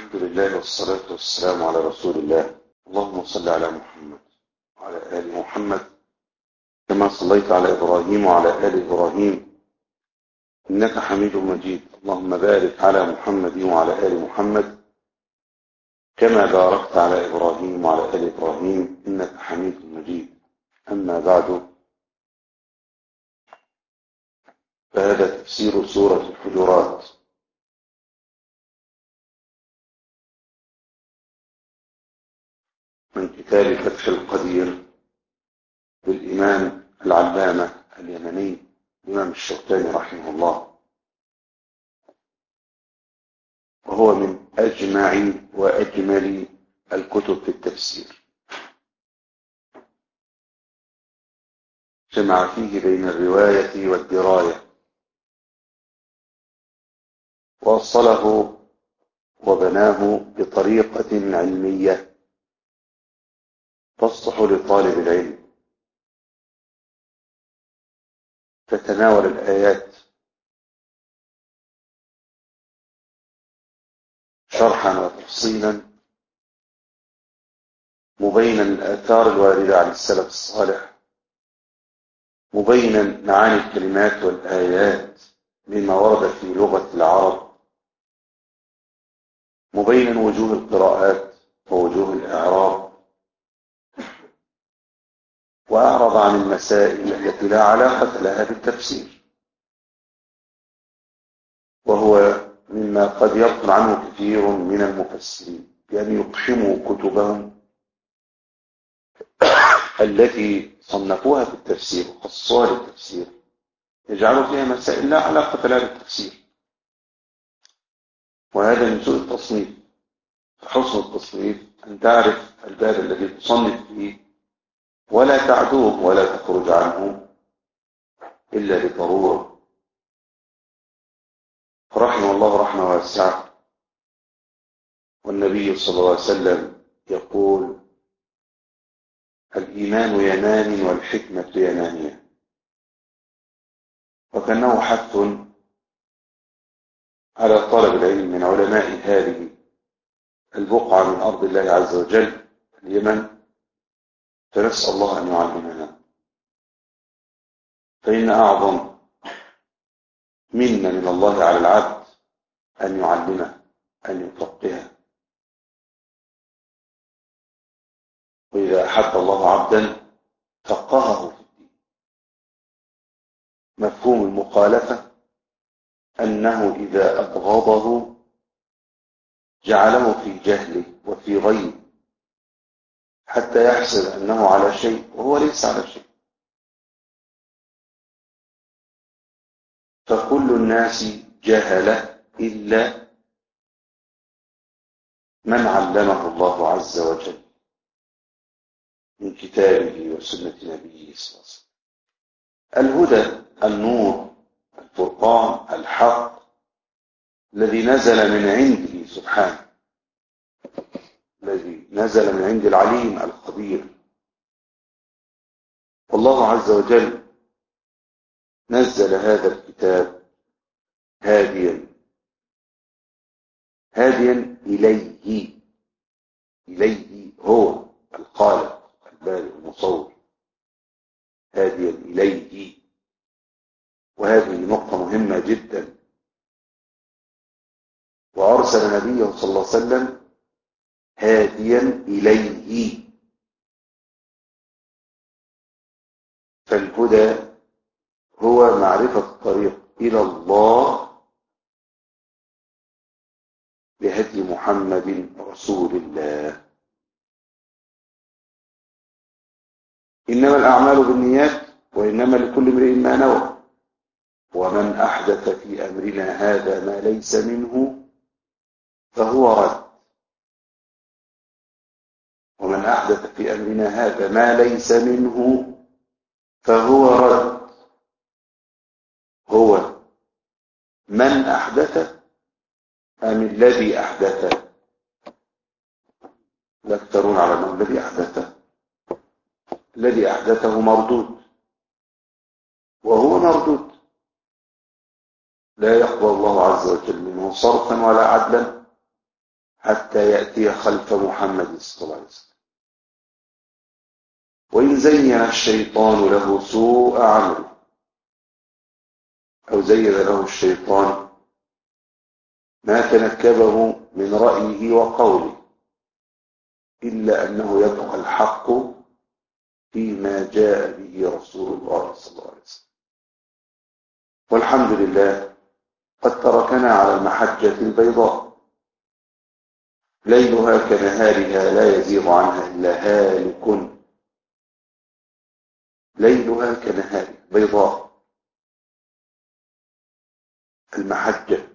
الحمد لله والصلاة والسلام على رسول الله اللهم صل على محمد وعلى آل محمد كما صليت على إبراهيم وعلى آل إبراهيم إنك حميد مجيد اللهم بارك على محمد وعلى آل محمد كما باركت على إبراهيم وعلى آل إبراهيم إنك حميد مجيد أما بعد فهذا تفسير سورة الحجرات من كتاب فتح القدير للإمام العلامة اليمني الإمام الشوكاني رحمه الله وهو من أجمع وأجمل الكتب في التفسير جمع فيه بين الرواية والدراية وصله وبناه بطريقة علمية تصلح لطالب العلم تتناول الآيات شرحا وتفصيلا مبينا الآثار الواردة عن السلف الصالح مبينا معاني الكلمات والآيات مما ورد في لغة العرب مبينا وجوه القراءات ووجوه الإعراب وأعرض عن المسائل التي لا علاقة لها بالتفسير وهو مما قد يغفل عنه كثير من المفسرين بأن يقحموا كتبهم التي صنفوها في التفسير وخصوها للتفسير يجعلوا فيها مسائل لا علاقة لها بالتفسير وهذا من سوء التصنيف فحسن التصنيف أن تعرف الباب الذي تصنف فيه ولا تعدوه ولا تخرج عنه إلا لضرورة رحمه الله رحمة واسعة والنبي صلى الله عليه وسلم يقول الإيمان يمان والحكمة يمانية وكأنه حث على طلب العلم من علماء هذه البقعة من أرض الله عز وجل اليمن فنسأل الله أن يعلمنا فإن أعظم منا من الله على العبد أن يعلمه أن يفقهه وإذا أحب الله عبدا فقهه في الدين مفهوم المخالفة أنه إذا أبغضه جعله في جهله وفي غيب حتى يحسب أنه على شيء وهو ليس على شيء فكل الناس جهل إلا من علمه الله عز وجل من كتابه وسنة نبيه صلى الله عليه وسلم الهدى النور الفرقان الحق الذي نزل من عنده سبحانه الذي نزل من عند العليم الخبير والله عز وجل نزل هذا الكتاب هاديا هاديا إليه إليه هو الخالق البارئ المصور هاديا إليه وهذه نقطة مهمة جدا وأرسل نبيه صلى الله عليه وسلم هاديا إليه فالهدى هو معرفة الطريق إلى الله بهدي محمد رسول الله إنما الأعمال بالنيات وإنما لكل امرئ ما نوى ومن أحدث في أمرنا هذا ما ليس منه فهو رد ومن أحدث في أمرنا هذا ما ليس منه فهو رد هو من أحدث أم الذي أحدث يكترون على من الذي أحدثه الذي أحدثه مردود وهو مردود لا يقبل الله عز وجل منه صرفا ولا عدلا حتى يأتي خلف محمد صلى الله عليه وسلم وإن زين الشيطان له سوء عمله أو زين له الشيطان ما تنكبه من رأيه وقوله إلا أنه يبقى الحق فيما جاء به رسول الله صلى الله عليه وسلم والحمد لله قد تركنا على المحجة البيضاء ليلها كنهارها لا يزيغ عنها إلا هالك ليلها كنهارها بيضاء المحجة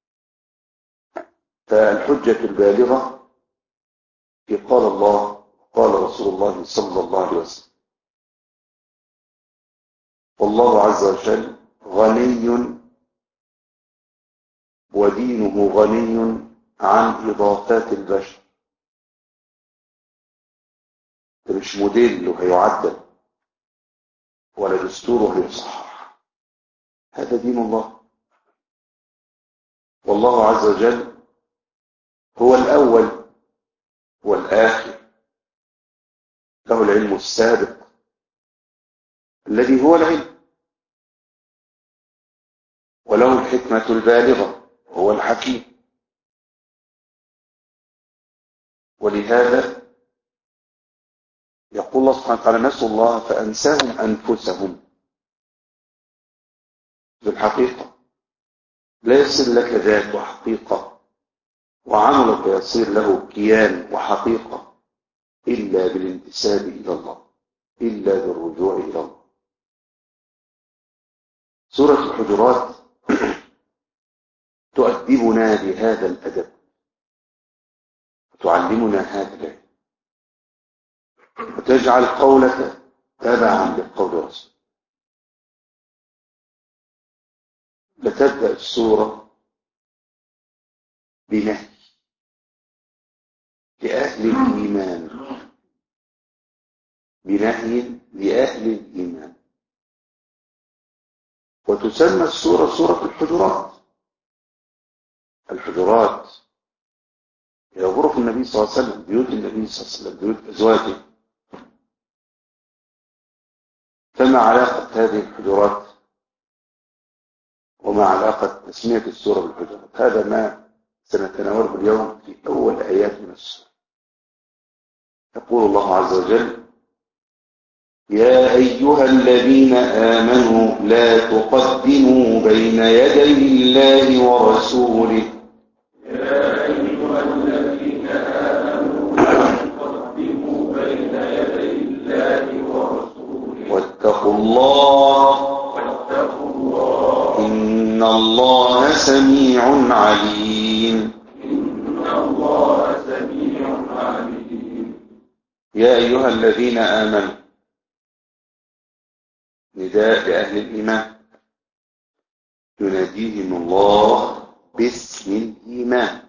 فالحجة البالغة في قال الله قال رسول الله صلى الله عليه وسلم والله عز وجل غني ودينه غني عن إضافات البشر ده مش موديل هيعدل ولا دستوره هيصحح هذا دين الله والله عز وجل هو الأول والآخر له العلم السابق الذي هو العلم وله الحكمة البالغة هو الحكيم ولهذا يقول الله سبحانه وتعالى نسوا الله فأنساهم أنفسهم بالحقيقة لا يصير لك ذات وحقيقة وعملك يصير له كيان وحقيقة إلا بالانتساب إلى الله إلا بالرجوع إلى الله سورة الحجرات تؤدبنا بهذا الأدب وتعلمنا هذا العلم وتجعل قولك تابعا لقول رسول لتبدأ السورة بنهي لأهل الإيمان بنهي لأهل الإيمان وتسمى السورة سورة الحجرات الحجرات هي غرف النبي صلى الله عليه وسلم بيوت النبي صلى الله عليه وسلم بيوت أزواجه فما علاقة هذه الحجرات وما علاقة تسمية السورة بالحجرات هذا ما سنتناوله اليوم في أول آيات من السورة يقول الله عز وجل يا أيها الذين آمنوا لا تقدموا بين يدي الله ورسوله يا أيها الذين آمنوا لا تقدموا بين يدي الله ورسوله واتقوا الله واتقوا الله إن الله سميع عليم إن الله سميع عليم يا أيها الذين آمنوا نداء لأهل الإيمان يناديهم الله باسم الإيمان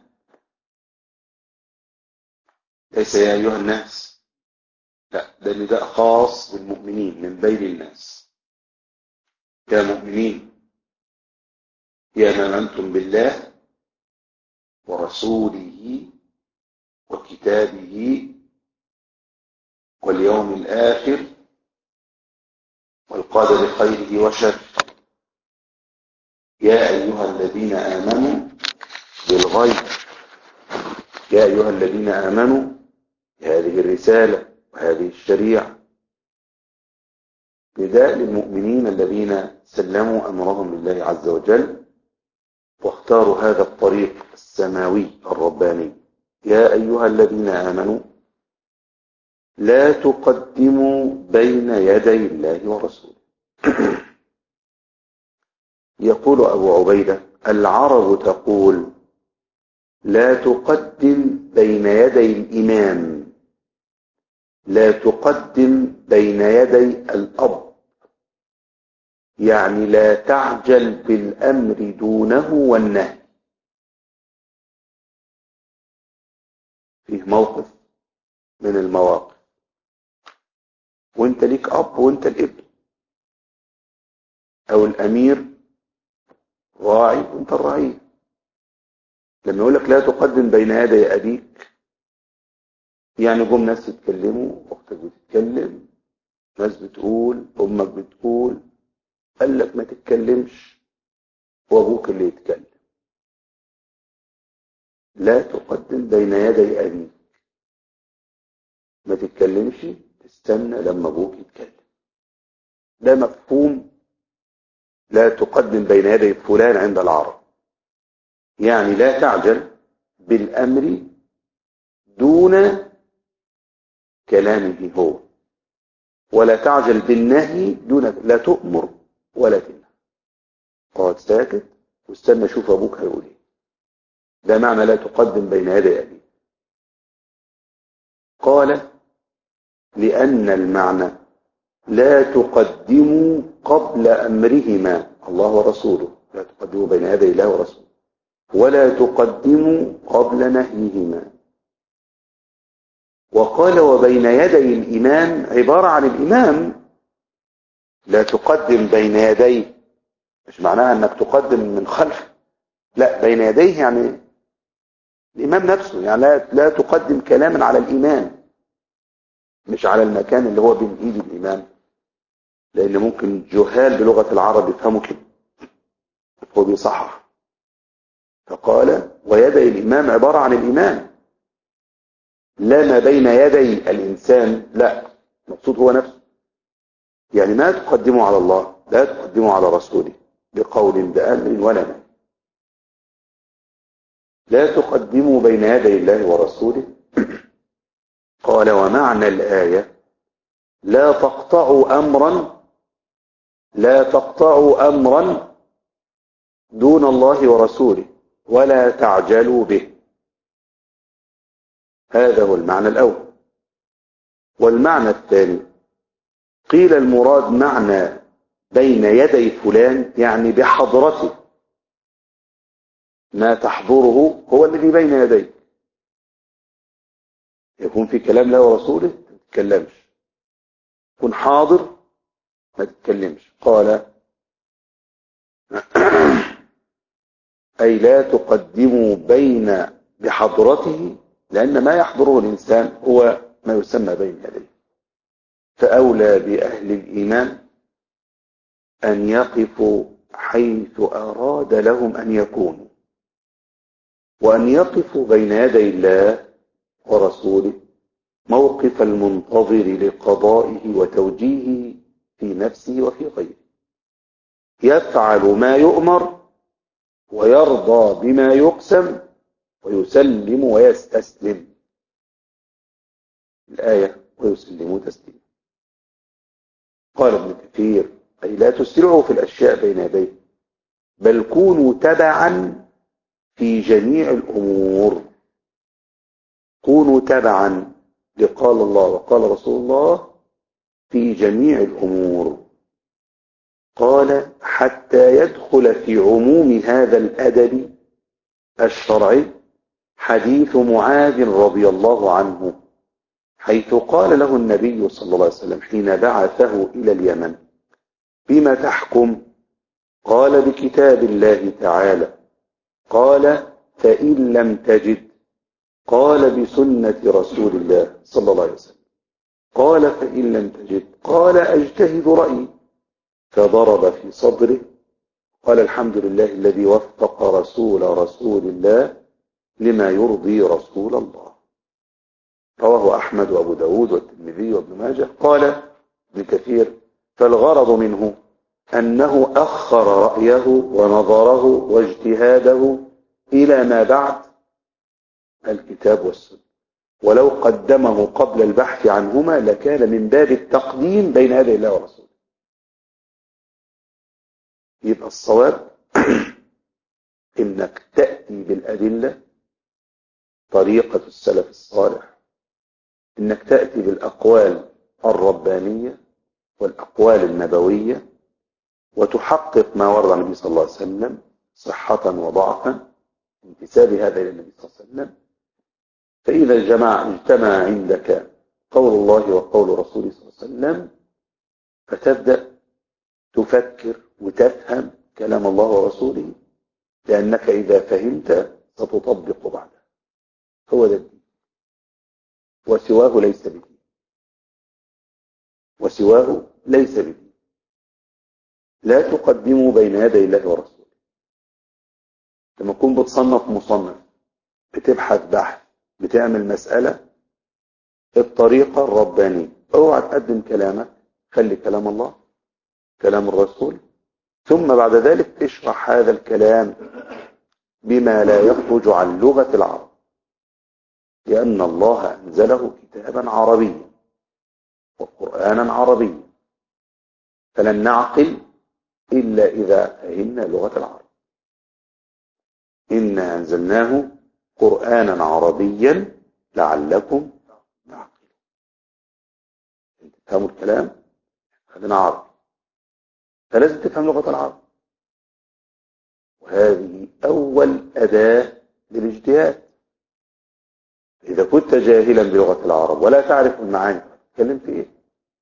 ليس يا أيها الناس لا ده نداء خاص بالمؤمنين من بين الناس يا مؤمنين يا من أنتم بالله ورسوله وكتابه واليوم الآخر والقادر خيره وشره يا أيها الذين آمنوا بالغيب يا أيها الذين آمنوا بهذه الرسالة وهذه الشريعة نداء للمؤمنين الذين سلموا أمرهم لله عز وجل واختاروا هذا الطريق السماوي الرباني يا أيها الذين آمنوا لا تقدموا بين يدي الله ورسوله يقول أبو عبيدة العرب تقول لا تقدم بين يدي الإمام لا تقدم بين يدي الأب يعني لا تعجل بالأمر دونه والنهي فيه موقف من المواقف وانت ليك أب وانت الابن أو الأمير راعي وانت الرعية لما يقول لك لا تقدم بين يدي أبيك يعني جم ناس يتكلموا أختك بتتكلم ناس بتقول أمك بتقول قال لك ما تتكلمش وأبوك اللي يتكلم لا تقدم بين يدي أبيك ما تتكلمش تستنى لما أبوك يتكلم ده مفهوم لا تقدم بين يدي فلان عند العرب يعني لا تعجل بالأمر دون كلامه هو ولا تعجل بالنهي دون لا تؤمر ولا تنهى اقعد ساكت واستنى شوف ابوك هيقول ايه ده معنى لا تقدم بين يدي ابيك قال لأن المعنى لا تقدموا قبل أمرهما الله ورسوله لا تقدموا بين يدي الله ورسوله ولا تقدموا قبل نهيهما وقال وبين يدي الإمام عبارة عن الإمام لا تقدم بين يديه مش معناها أنك تقدم من خلفه لا بين يديه يعني الإمام نفسه يعني لا, لا تقدم كلاما على الإمام مش على المكان اللي هو بين إيد الإمام لأن ممكن جهال بلغة العرب يفهموا كده هو بيصحح فقال ويدي الإمام عبارة عن الإمام لا ما بين يدي الإنسان لا مقصود هو نفسه يعني ما تقدمه على الله لا تقدمه على رسوله بقول بأمر ولا نهي لا تقدموا بين يدي الله ورسوله قال ومعنى الآية لا تقطعوا أمرا لا تقطعوا أمرا دون الله ورسوله ولا تعجلوا به هذا هو المعنى الأول والمعنى الثاني قيل المراد معنى بين يدي فلان يعني بحضرته ما تحضره هو الذي بين يديك يكون في كلام الله ورسوله ما تتكلمش يكون حاضر ما تتكلمش قال أي لا تقدموا بين بحضرته لأن ما يحضره الإنسان هو ما يسمى بين يديه فأولى بأهل الإيمان أن يقفوا حيث أراد لهم أن يكونوا وأن يقفوا بين يدي الله ورسوله موقف المنتظر لقضائه وتوجيهه في نفسه وفي غيره يفعل ما يؤمر ويرضى بما يقسم ويسلم ويستسلم الآية ويسلم تسليما قال ابن كثير أي لا تسرعوا في الأشياء بين يديه بل كونوا تبعا في جميع الأمور كونوا تبعا لقال الله وقال رسول الله في جميع الأمور قال حتى يدخل في عموم هذا الأدب الشرعي حديث معاذ رضي الله عنه حيث قال له النبي صلى الله عليه وسلم حين بعثه إلى اليمن بما تحكم قال بكتاب الله تعالى قال فإن لم تجد قال بسنة رسول الله صلى الله عليه وسلم قال فإن لم تجد قال أجتهد رأيي فضرب في صدره قال الحمد لله الذي وفق رسول رسول الله لما يرضي رسول الله رواه أحمد وأبو داود والترمذي وابن ماجه قال ابن كثير فالغرض منه أنه أخر رأيه ونظره واجتهاده إلى ما بعد الكتاب والسنة ولو قدمه قبل البحث عنهما لكان من باب التقديم بين يدي الله ورسوله يبقى الصواب انك تأتي بالأدلة طريقة السلف الصالح انك تأتي بالأقوال الربانية والأقوال النبوية وتحقق ما ورد عن النبي صلى الله عليه وسلم صحة وضعفا انتساب هذا إلى النبي صلى الله عليه وسلم فإذا الجماع اجتمع عندك قول الله وقول رسوله صلى الله عليه وسلم فتبدأ تفكر وتفهم كلام الله ورسوله لأنك إذا فهمت ستطبق بعدها هو ده الدين وسواه ليس بدين وسواه ليس بدين لا تقدموا بين يدي الله ورسوله لما تكون بتصنف مصنف بتبحث بحث بتعمل مسألة الطريقة الربانية اوعى تقدم كلامك خلي كلام الله كلام الرسول ثم بعد ذلك تشرح هذا الكلام بما لا يخرج عن لغة العرب لأن الله أنزله كتابا عربيا وقرآنا عربيا فلن نعقل إلا إذا فهمنا لغة العرب إنا أنزلناه قرآنا عربيا لعلكم تعقلون تفهموا الكلام خلينا عربي فلازم تفهم لغة العرب وهذه أول أداة للاجتهاد إذا كنت جاهلا بلغة العرب ولا تعرف المعاني تتكلم في إيه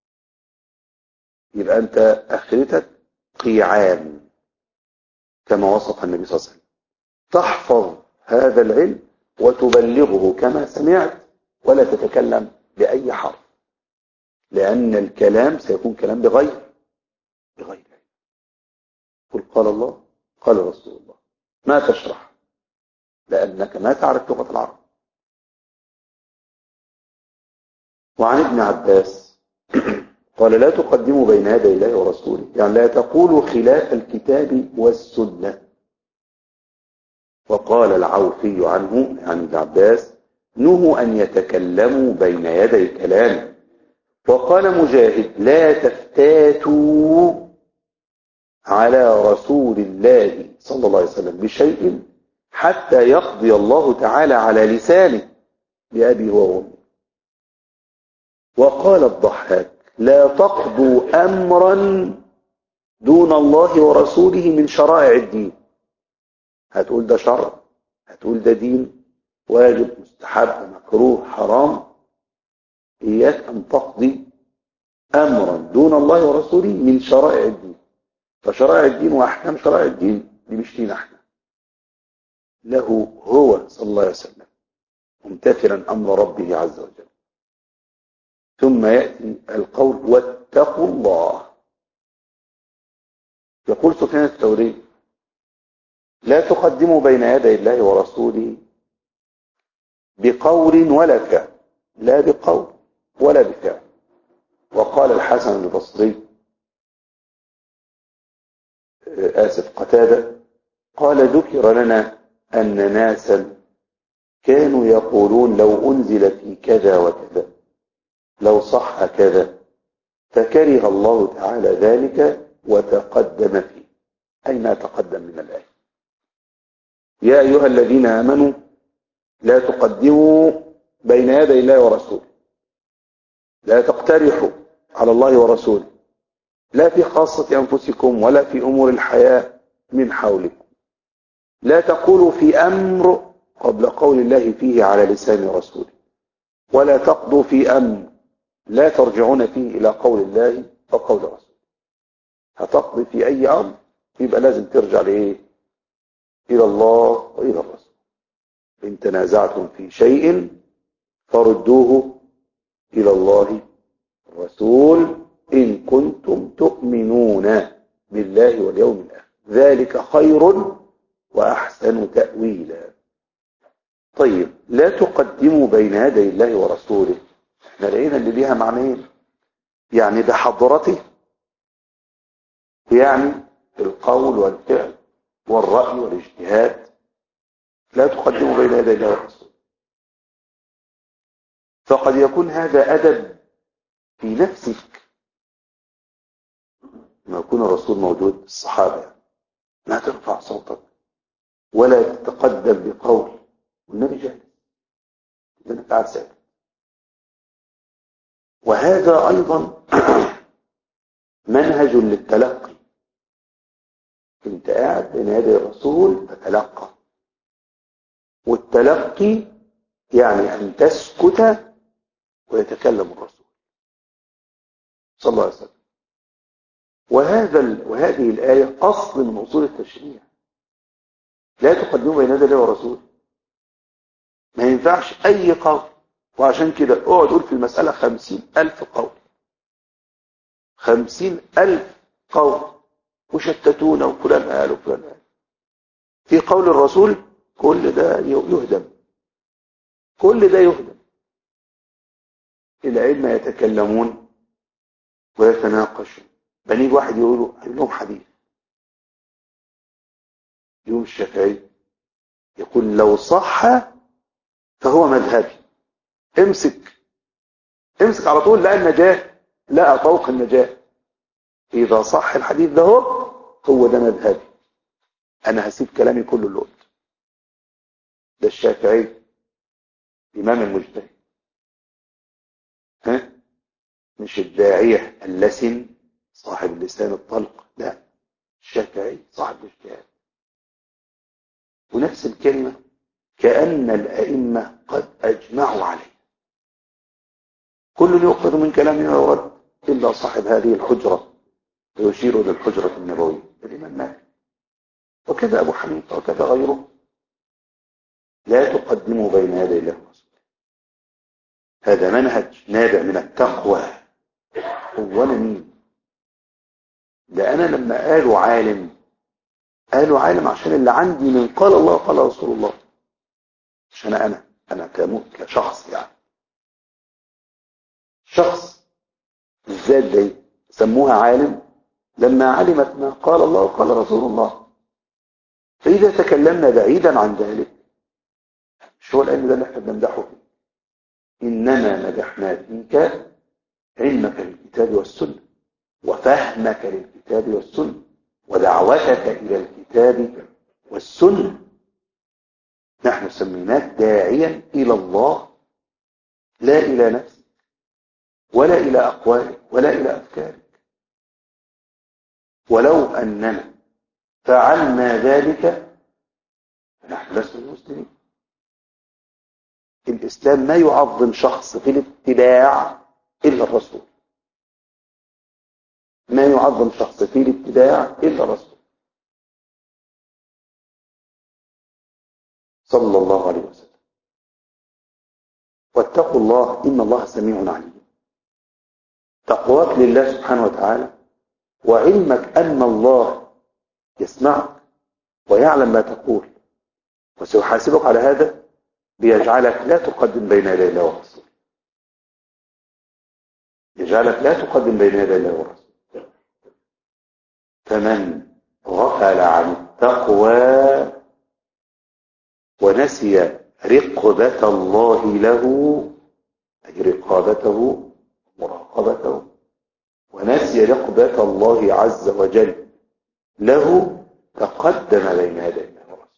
يبقى أنت آخرتك قيعان كما وصف النبي صلى الله عليه وسلم تحفظ هذا العلم وتبلغه كما سمعت ولا تتكلم بأي حرف لأن الكلام سيكون كلام بغير بغير علم قل قال الله قال رسول الله ما تشرح لأنك ما تعرف لغة العرب وعن ابن عباس قال لا تقدموا بين يدي الله ورسوله يعني لا تقولوا خلاف الكتاب والسنة وقال العوفي عنه عن ابن عباس نهوا أن يتكلموا بين يدي كلامه وقال مجاهد لا تفتاتوا على رسول الله صلى الله عليه وسلم بشيء حتى يقضي الله تعالى على لسانه بأبي وأمي وقال الضحاك لا تقضوا أمرا دون الله ورسوله من شرائع الدين هتقول ده شرع هتقول ده دين واجب مستحب مكروه حرام إياك أن تقضي أمرا دون الله ورسوله من شرائع الدين فشرائع الدين وأحكام شرائع الدين دي مش لينا احنا له هو صلى الله عليه وسلم ممتثلا أمر ربه عز وجل ثم يأتي القول واتقوا الله يقول سفيان الثوري لا تقدموا بين يدي الله ورسوله بقول ولا فعل لا بقول ولا بفعل وقال الحسن البصري آسف قتادة قال ذكر لنا أن ناسا كانوا يقولون لو أنزل في كذا وكذا لو صح كذا فكره الله تعالى ذلك وتقدم فيه أي ما تقدم من الآية يا أيها الذين آمنوا لا تقدموا بين يدي الله ورسوله لا تقترحوا على الله ورسوله لا في خاصة أنفسكم ولا في أمور الحياة من حولكم لا تقولوا في أمر قبل قول الله فيه على لسان رسوله ولا تقضوا في أمر لا ترجعون فيه إلى قول الله وقول رسوله هتقضي في أي أمر يبقى لازم ترجع لإيه إلى الله وإلى الرسول إن تنازعتم في شيء فردوه إلى الله الرسول إن كنتم تؤمنون بالله واليوم الآخر ذلك خير وأحسن تأويلا طيب لا تقدموا بين يدي الله ورسوله احنا لقينا اللي ليها معنيين يعني بحضرته يعني القول والفعل والرأي والاجتهاد لا تقدموا بين يدي الله ورسوله فقد يكون هذا أدب في نفسك ما يكون الرسول موجود الصحابة يعني. لا ترفع صوتك ولا تتقدم بقول والنبي جالس لأنك قاعد ساكت وهذا أيضا منهج للتلقي انت قاعد بين يدي الرسول تتلقى والتلقي يعني أن تسكت ويتكلم الرسول صلى الله عليه وسلم وهذا ال... وهذه الآية أصل من أصول التشريع لا تقدموا بين يدي الله ورسوله ما ينفعش أي قول وعشان كده اقعد قول في المسألة خمسين ألف قول خمسين ألف قول وشتتونا وفلان قال وفلان قال في قول الرسول كل ده يهدم كل ده يهدم العلم يتكلمون ويتناقشون بنيجي واحد يقولوا لهم حديث يوم الشافعي يقول لو صح فهو مذهبي امسك امسك على طول لا النجاة لا طوق النجاة إذا صح الحديث ده هو هو ده مذهبي أنا هسيب كلامي كله اللي قلت ده الشافعي إمام المجتهد ها مش الداعية اللسن صاحب اللسان الطلق لا الشافعي صاحب الاجتهاد ونفس الكلمة كأن الأئمة قد أجمعوا عليه كل يؤخذ من كلامه ويرد إلا صاحب هذه الحجرة ويشير للحجرة النبوية الإمام مالك وكذا أبو حنيفة وكذا غيره لا تقدموا بين يدي الله ورسوله هذا منهج نابع من التقوى هو أنا مين ده أنا لما قالوا عالم قالوا عالم عشان اللي عندي من قال الله قال رسول الله عشان أنا أنا كموت كشخص يعني شخص الذات دي سموها عالم لما علمت ما قال الله وقال رسول الله فإذا تكلمنا بعيدا عن ذلك مش هو العلم ده اللي احنا بنمدحه فيه إنما مدحنا فيك علمك للكتاب والسنة وفهمك للكتاب والسنة ودعوتك إلى الكتاب والسنة نحن سميناك داعيا إلى الله لا إلى نفسك ولا إلى أقوالك ولا إلى أفكارك ولو أننا فعلنا ذلك فنحن لسنا المسلمين الإسلام ما يعظم شخص في الاتباع إلا الرسول ما يعظم شخص في الاتباع إلا الرسول صلى الله عليه وسلم واتقوا الله إن الله سميع عليم تقواك لله سبحانه وتعالى وعلمك أن الله يسمعك ويعلم ما تقول وسيحاسبك على هذا بيجعلك لا تقدم بين يدي الله ورسوله يجعلك لا تقدم بين يدي الله ورسوله فمن غفل عن التقوى ونسي رقبة الله له أي رقابته مراقبته ونسي رقبة الله عز وجل له تقدم بين يدي الله ورسوله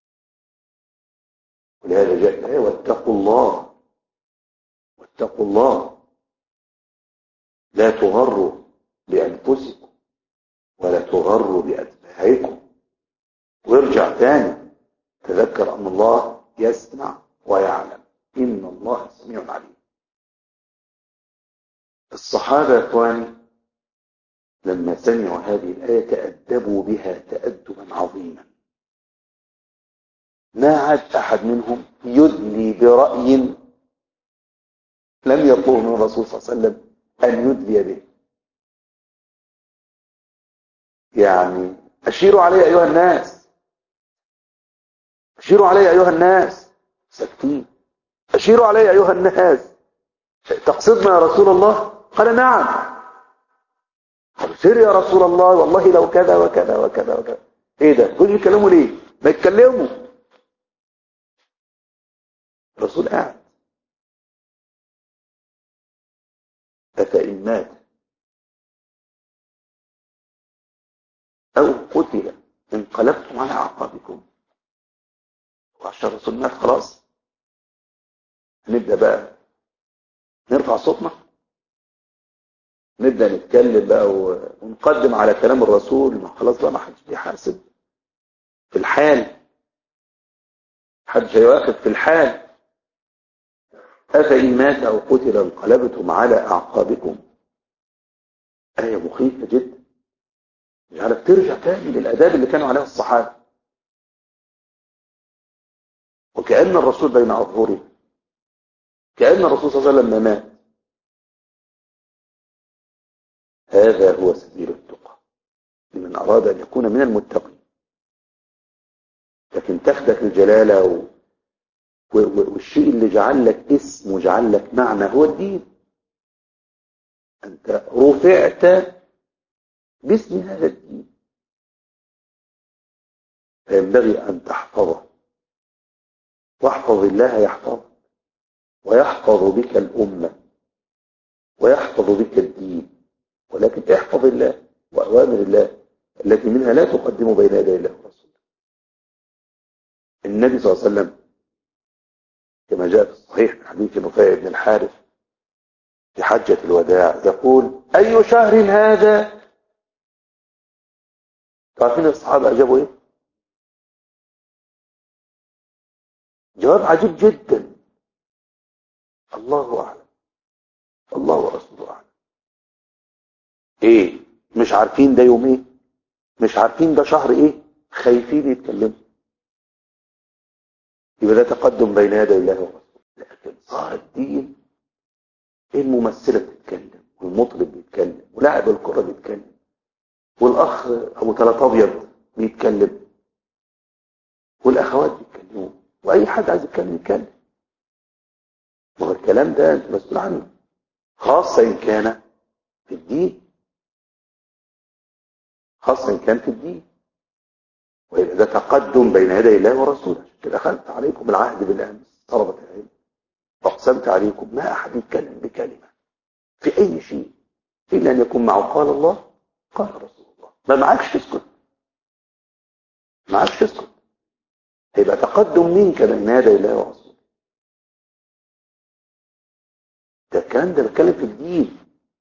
ولهذا جاء الآية واتقوا الله واتقوا الله لا تغروا بأنفسكم ولا تغروا بأتباعكم وارجع تاني تذكر أن الله يسمع ويعلم إن الله سميع عليم الصحابة يا إخواني لما سمعوا هذه الآية تأدبوا بها تأدبا عظيما ما عاد أحد منهم يدلي برأي لم يطلبه من الرسول صلى الله عليه وسلم أن يدلي به يعني أشيروا علي أيها الناس أشيروا علي أيها الناس ساكتين أشيروا علي أيها الناس تقصدنا يا رسول الله قال نعم قال سير يا رسول الله والله لو كذا وكذا وكذا وكذا ايه ده كل يتكلموا ليه ما يتكلموا الرسول قاعد أفإن مات أو قتل انقلبتم على أعقابكم وعشان الرسول مات خلاص نبدأ بقى نرفع صوتنا نبدأ نتكلم بقى ونقدم على كلام الرسول ما خلاص بقى ما حدش بيحاسب في الحال حدش هيواخد في الحال أفإن مات أو قتل انقلبتم على أعقابكم آية مخيفة جدا جعلك ترجع تاني للأداب اللي كانوا عليها الصحابة وكأن الرسول بين أظهرهم كأن الرسول صلى الله عليه وسلم ما مات هذا هو سبيل التقى لمن أراد أن يكون من المتقين لكن تاخدك الجلالة و... و... و... والشيء اللي جعل لك اسم وجعل لك معنى هو الدين أنت رفعت باسم هذا الدين فينبغي أن تحفظه واحفظ الله يحفظك ويحفظ بك الأمة ويحفظ بك الدين ولكن احفظ الله وأوامر الله التي منها لا تقدم بين يدي الله ورسوله النبي صلى الله عليه وسلم كما جاء في الصحيح من حديث نفيع بن الحارث في حجة الوداع يقول أي شهر هذا تعرفين الصحابة أجابوا إيه جواب عجيب جدا الله أعلم الله ورسوله أعلم إيه مش عارفين ده يوم إيه مش عارفين ده شهر إيه خايفين يتكلموا يبقى ده تقدم بين يدي الله ورسوله لكن صار الدين الممثلة بتتكلم والمطرب بيتكلم ولاعب الكرة بيتكلم والأخ أبو ثلاث أبيض بيتكلم والأخوات بيتكلموا وأي حد عايز يتكلم يتكلم ما هو الكلام ده أنت مسؤول عنه خاصة إن كان في الدين خاصة إن كان في الدين ويبقى ده تقدم بين يدي الله ورسوله عشان كده أخذت عليكم العهد بالأمس طلبة العلم وأقسمت عليكم ما أحد يتكلم بكلمة في أي شيء إلا أن يكون معه قال الله قال رسول الله ما معكش تسكت معكش تسكت هيبقى تقدم منك بين يدي الله ورسوله ده الكلام ده بتكلم في الدين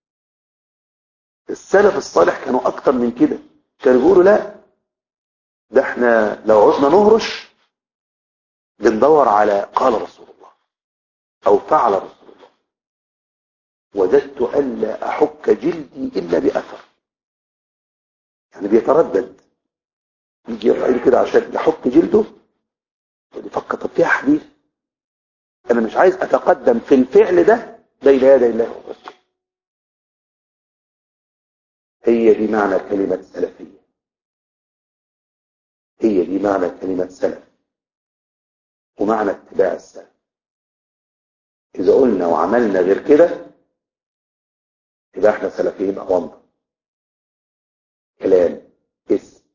السلف الصالح كانوا أكتر من كده كانوا بيقولوا لا ده احنا لو عدنا نهرش بندور على قال رسول الله أو فعل رسول الله وددت ألا أحك جلدي إلا بأثر يعني بيتردد يجي يرفع ايده كده عشان يحك جلده يفكر طب فيها حديث انا مش عايز اتقدم في الفعل ده بين يدي الله والرسول هي دي معنى كلمة سلفية هي دي معنى كلمة سلف ومعنى اتباع السلف إذا قلنا وعملنا غير كده يبقى احنا سلفيين أوامر كلام اسم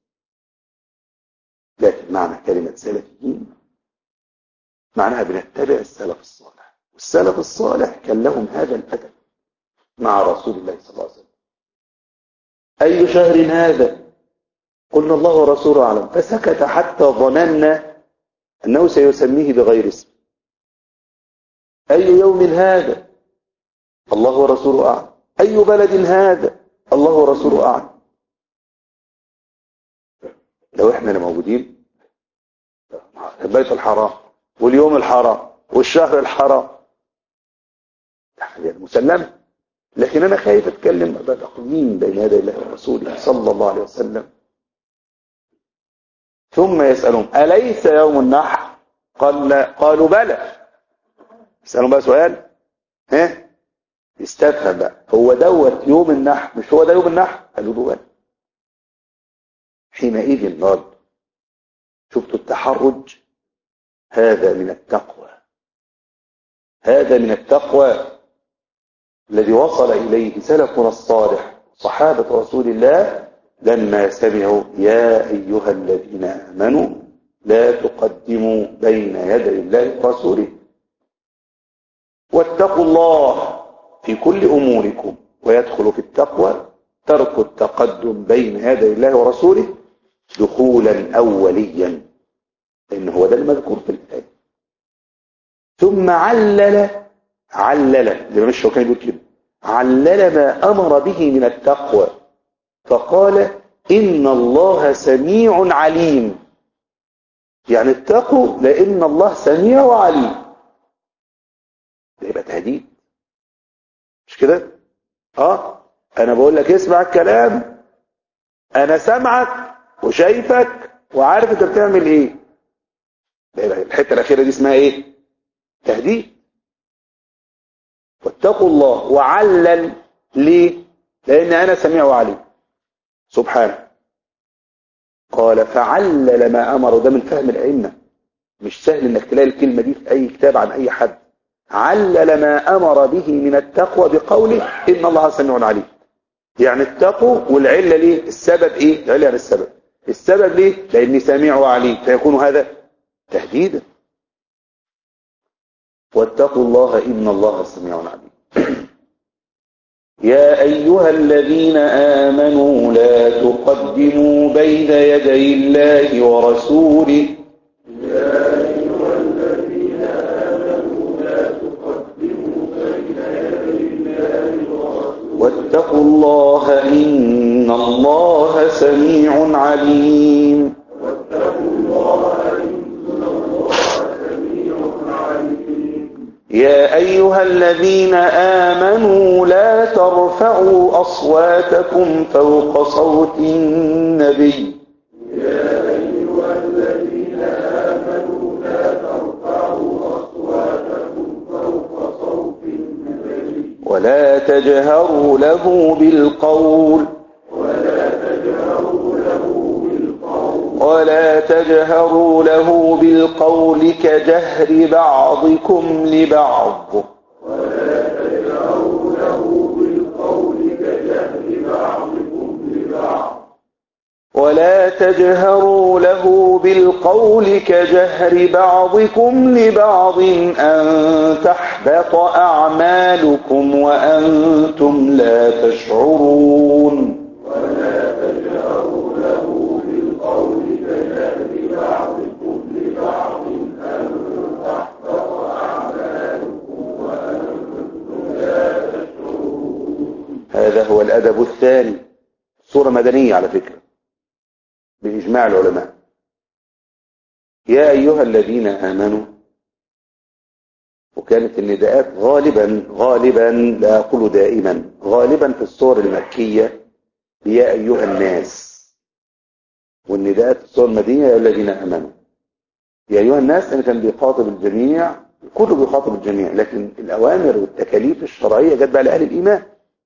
لكن معنى كلمة سلفيين معناها بنتبع السلف الصالح والسلف الصالح كان لهم هذا الأدب مع رسول الله صلى الله عليه وسلم أي شهر هذا قلنا الله ورسوله أعلم فسكت حتى ظننا أنه سيسميه بغير اسم أي يوم هذا الله ورسوله أعلم أي بلد هذا الله ورسوله أعلم لو احنا اللي موجودين البيت الحرام واليوم الحرام والشهر الحرام مسلمة لكن انا خايف اتكلم بتقويم بين يدي الله ورسوله صلى الله عليه وسلم ثم يسألون أليس يوم النحر قال لا قالوا بلى يسألون بقى سؤال ها استفهم بقى هو دوت يوم النحر مش هو ده يوم النحر قالوا له بلى حينئذ رد شفتوا التحرج هذا من التقوى هذا من التقوى الذي وصل إليه سلفنا الصالح صحابة رسول الله لما سمعوا يا أيها الذين آمنوا لا تقدموا بين يدي الله ورسوله واتقوا الله في كل أموركم ويدخل في التقوى ترك التقدم بين يدي الله ورسوله دخولا أوليا لأن هو ده المذكور في الآية ثم علل علل زي ما مش كان يقول كده علل ما أمر به من التقوى فقال إن الله سميع عليم يعني اتقوا لأن الله سميع وعليم ده يبقى تهديد مش كده اه انا بقول لك اسمع الكلام انا سامعك وشايفك وعارف انت بتعمل ايه الحتة الأخيرة دي اسمها ايه تهديد واتقوا الله وعلل ليه لأن أنا سميع وعليم سبحانه قال فعلل ما أمر ده من فهم الأئمة مش سهل انك تلاقي الكلمة دي في أي كتاب عن أي حد علل ما أمر به من التقوى بقوله إن الله سميع عليم يعني اتقوا والعلة ليه السبب ايه العلة يعني السبب السبب ليه لاني سميع وعليم فيكون هذا تهديدا واتقوا الله ان الله سميع عليم يا ايها الذين امنوا لا تقدموا بين يدي الله ورسوله يا أيها الذين آمنوا لا تقدموا بين يدي الله ورسوله واتقوا الله ان الله سميع عليم واتقوا الله إن الله سميع عليم يا أيها الذين آمنوا لا ترفعوا أصواتكم فوق صوت النبي يا أيها الذين آمنوا لا ترفعوا أصواتكم فوق صوت النبي ولا تجهروا له بالقول ولا تجهروا له بالقول ولا تجهروا له بالقول كجهر بعضكم لبعض ولا تجهروا له بالقول كجهر بعضكم لبعض ولا تجهروا له بالقول كجهر بعضكم لبعض أن تحبط أعمالكم وأنتم لا تشعرون ولا تجهروا له بالقول كجهر بعضكم لبعض أن تحبط أعمالكم وأنتم لا تشعرون هذا هو الأدب الثاني صورة مدنية على فكرة بإجماع العلماء يا أيها الذين آمنوا وكانت النداءات غالبا غالبا لا أقول دائما غالبا في الصور المكية يا أيها الناس والنداءات في الصور المدينة يا الذين آمنوا يا أيها الناس أنا كان بيخاطب الجميع كله بيخاطب الجميع لكن الأوامر والتكاليف الشرعية جت بقى لأهل الإيمان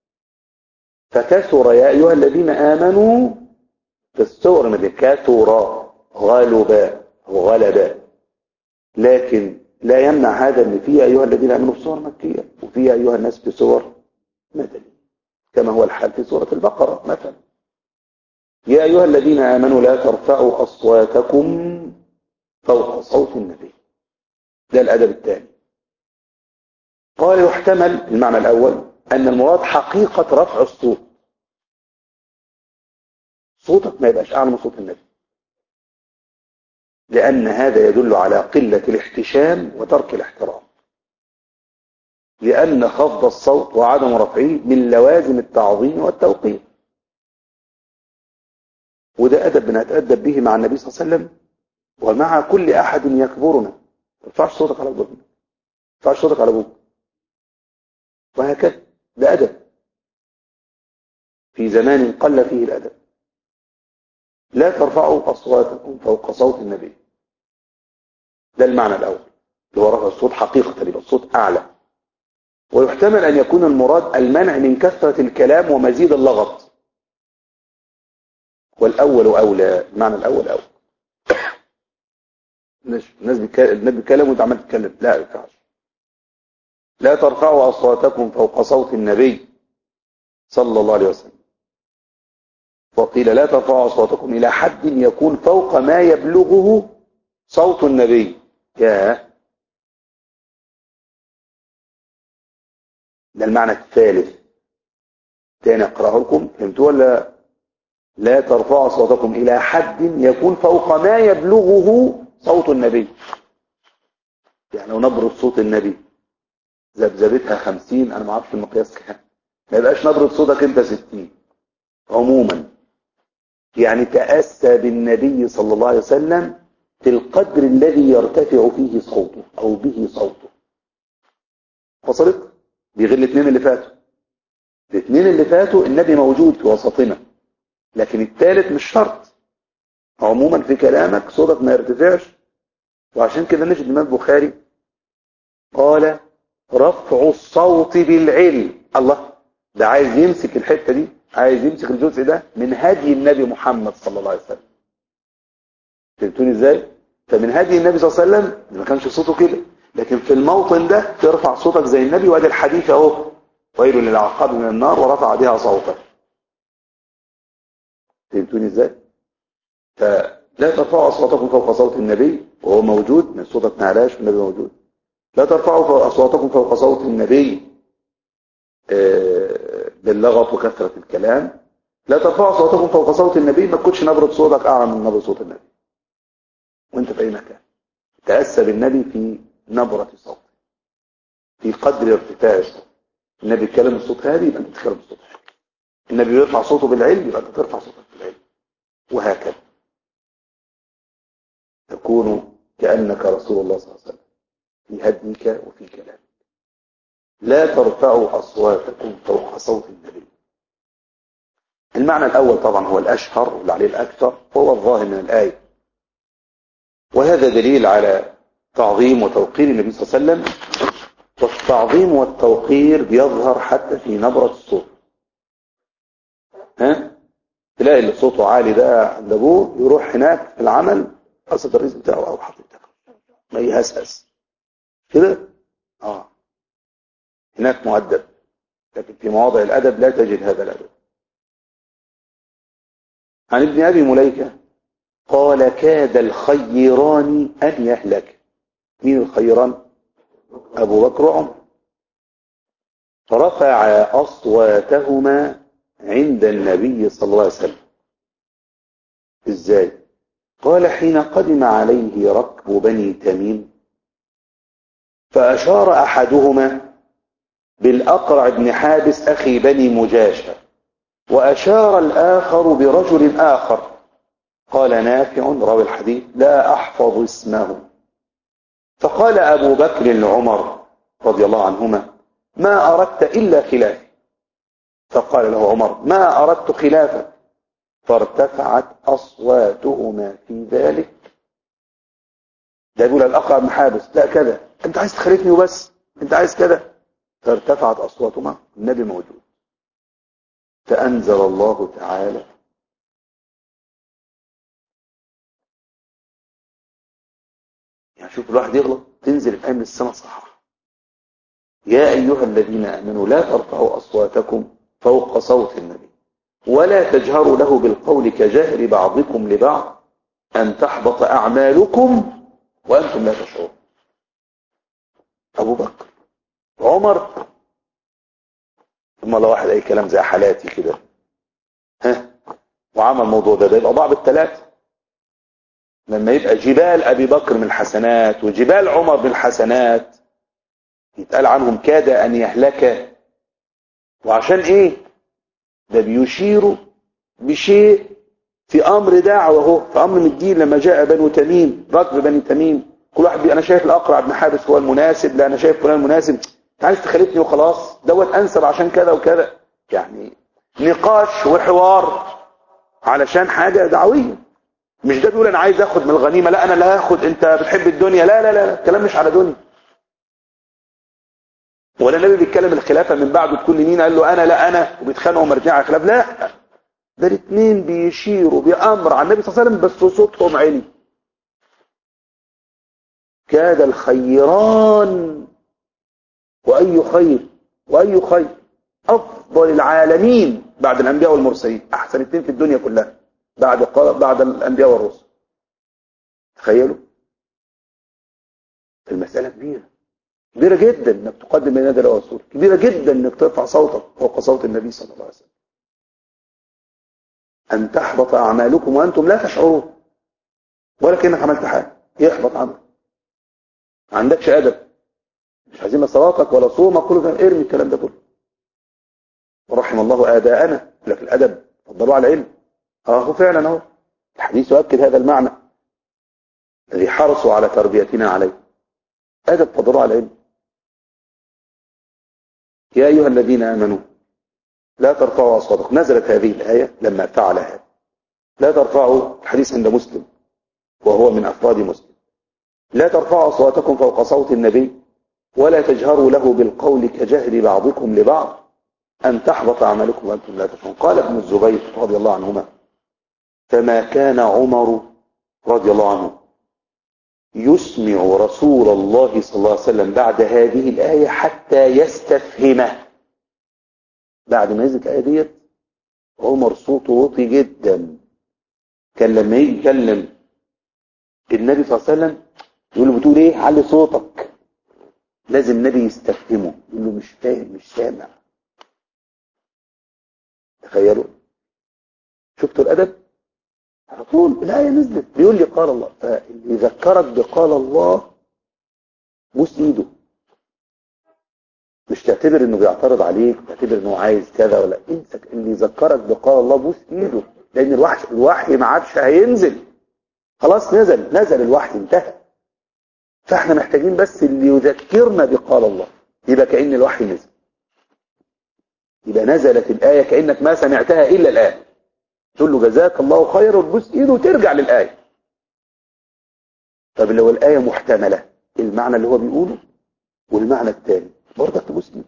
فكثر يا أيها الذين آمنوا في الصور من كثر غلبا وغلبا لكن لا يمنع هذا ان في ايها الذين امنوا في صور مكيه وفي ايها الناس في صور مدنيه كما هو الحال في سوره البقره مثلا يا ايها الذين امنوا لا ترفعوا اصواتكم فوق صوت النبي ده الادب الثاني قال يحتمل المعنى الاول ان المراد حقيقه رفع الصوت صوتك ما يبقاش اعلى من صوت النبي لأن هذا يدل على قلة الاحتشام وترك الاحترام لأن خفض الصوت وعدم رفعه من لوازم التعظيم والتوقير وده أدب بنتأدب به مع النبي صلى الله عليه وسلم ومع كل أحد يكبرنا ما ترفعش صوتك على ابوك ما ترفعش صوتك على ابوك وهكذا ده أدب في زمان قل فيه الأدب لا ترفعوا أصواتكم فوق صوت النبي ده المعنى الأول اللي هو رفع الصوت حقيقة يبقى الصوت أعلى ويحتمل أن يكون المراد المنع من كثرة الكلام ومزيد اللغط والأول أولى المعنى الأول أولى الناس بيتكلم وانت عمال تتكلم لا ينفعش لا ترفعوا أصواتكم فوق صوت النبي صلى الله عليه وسلم وقيل لا ترفعوا أصواتكم إلى حد يكون فوق ما يبلغه صوت النبي يا ده المعنى الثالث تاني أقرأه لكم فهمتوا ولا لا ترفعوا أصواتكم إلى حد يكون فوق ما يبلغه صوت النبي يعني لو نبرة صوت النبي ذبذبتها خمسين أنا ما اعرفش المقياس كام ما يبقاش نبرة صوتك أنت ستين عموما يعني تأسى بالنبي صلى الله عليه وسلم في القدر الذي يرتفع فيه صوته أو به صوته وصلت دي غير الاثنين اللي فاتوا الاثنين اللي فاتوا النبي موجود في وسطنا لكن الثالث مش شرط عموما في كلامك صوتك ما يرتفعش وعشان كده نجد الإمام البخاري قال رفع الصوت بالعلم الله ده عايز يمسك الحتة دي عايز يمسك الجزء ده من هدي النبي محمد صلى الله عليه وسلم فهمتوني ازاي فمن هدي النبي صلى الله عليه وسلم ما كانش صوته كده لكن في الموطن ده ترفع صوتك زي النبي وادي الحديث اهو ويل للعقاب من النار ورفع بها صوته فهمتوني ازاي فلا ترفعوا اصواتكم فوق صوت النبي وهو موجود من صوتك ما علاش النبي موجود لا ترفعوا اصواتكم فوق صوت النبي باللغط وكثرة الكلام لا ترفعوا صوتكم فوق صوت النبي ما تكونش نبرة صوتك أعلى من نبرة صوت النبي وانت في أي مكان تأسى بالنبي في نبرة صوته في قدر ارتفاع الصوت النبي يتكلم الصوت هادي يبقى انت تتكلم الصوت هادي النبي يرفع صوته بالعلم يبقى انت ترفع صوتك بالعلم وهكذا تكون كأنك رسول الله صلى الله عليه وسلم في هديك وفي كلامك لا ترفعوا أصواتكم فوق صوت النبي المعنى الأول طبعا هو الأشهر واللي عليه الأكثر هو الظاهر من الآية وهذا دليل على تعظيم وتوقير النبي صلى الله عليه وسلم والتعظيم والتوقير بيظهر حتى في نبرة الصوت ها تلاقي اللي صوته عالي ده عند ابوه يروح هناك في العمل قصد الرئيس بتاعه او حاطط ما يهسهس كده اه هناك مؤدب لكن في مواضع الأدب لا تجد هذا الأدب عن ابن أبي مليكة قال كاد الخيران أن يهلك مين الخيران أبو بكر وعمر فرفع أصواتهما عند النبي صلى الله عليه وسلم إزاي قال حين قدم عليه ركب بني تميم فأشار أحدهما بالأقرع بن حابس أخي بني مجاشة وأشار الآخر برجل آخر قال نافع راوي الحديث لا أحفظ اسمه فقال أبو بكر لعمر رضي الله عنهما ما أردت إلا خلافي فقال له عمر ما أردت خلافك فارتفعت أصواتهما في ذلك ده يقول الأقرع بن حابس لا كذا أنت عايز تخالفني وبس أنت عايز كذا فارتفعت أصواتهما النبي موجود فأنزل الله تعالى يعني شوف الواحد يغلط تنزل الآية من السماء صح يا أيها الذين آمنوا لا ترفعوا أصواتكم فوق صوت النبي ولا تجهروا له بالقول كجهر بعضكم لبعض أن تحبط أعمالكم وأنتم لا تشعرون أبو بكر عمر ثم لو واحد أي كلام زي حالاتي كده ها وعمل الموضوع ده ده يبقى ضعب الثلاثة لما يبقى جبال أبي بكر من الحسنات وجبال عمر من الحسنات يتقال عنهم كاد أن يهلك وعشان إيه ده بيشيروا بشيء في أمر دعوة هو في أمر من الدين لما جاء بنو تميم ركب بني تميم كل واحد بي أنا شايف الأقرع بن حابس هو المناسب لا أنا شايف فلان المناسب أنت عايز تخالفني وخلاص دوت أنسب عشان كذا وكذا يعني نقاش وحوار علشان حاجة دعوية مش ده بيقول أنا عايز أخد من الغنيمة لا أنا لا أخد أنت بتحب الدنيا لا لا لا الكلام مش على دنيا ولا النبي بيتكلم الخلافة من بعده تكون لمين قال له أنا لا أنا وبيتخانقوا مرجع على خلاف لا ده الاثنين بيشيروا بأمر على النبي صلى الله عليه وسلم بس صوتهم عالي كاد الخيران وأي خير وأي خير أفضل العالمين بعد الأنبياء والمرسلين أحسن اثنين في الدنيا كلها بعد بعد الأنبياء والرسل تخيلوا المسألة كبيرة كبيرة جدا انك تقدم بين يدي الله ورسوله كبيرة جدا انك ترفع صوتك فوق صوت النبي صلى الله عليه وسلم ان تحبط اعمالكم وانتم لا تشعرون ولا كانك عملت حاجة يحبط عملك ما عندكش ادب مش عايزين صلاتك ولا صومك كله ده ارمي الكلام ده كله ورحم الله اداءنا لك الادب فضلوا على العلم اهو فعلا اهو الحديث يؤكد هذا المعنى الذي حرصوا على تربيتنا عليه ادب فضلوا على العلم يا أيها الذين آمنوا لا ترفعوا أصواتكم نزلت هذه الآية لما فعل هذا لا ترفعوا الحديث عند مسلم وهو من أفراد مسلم لا ترفعوا أصواتكم فوق صوت النبي ولا تجهروا له بالقول كجهر بعضكم لبعض أن تحبط أعمالكم وأنتم لا تشعرون قال ابن الزبير رضي الله عنهما فما كان عمر رضي الله عنه يسمع رسول الله صلى الله عليه وسلم بعد هذه الآية حتى يستفهمه بعد ما نزلت الآية ديت عمر صوته واطي جدا كان لما يجي يكلم النبي صلى الله عليه وسلم يقول له بتقول ايه علي صوتك لازم النبي يستفهمه يقول له مش فاهم مش سامع تخيلوا شفتوا الأدب على طول الآية نزلت بيقول لي قال الله فاللي يذكرك بقال الله بوس ايده مش تعتبر انه بيعترض عليك تعتبر انه عايز كذا ولا انسى اللي يذكرك بقال الله بوس ايده لان الوحي الوحي ما عادش هينزل خلاص نزل نزل الوحي انتهى فاحنا محتاجين بس اللي يذكرنا بقال الله يبقى كأن الوحي نزل يبقى نزلت الآية كأنك ما سمعتها إلا الآن تقول له جزاك الله خير وتبوس ايده وترجع للآية طب لو الآية محتملة المعنى اللي هو بيقوله والمعنى الثاني برضك تبوس ايده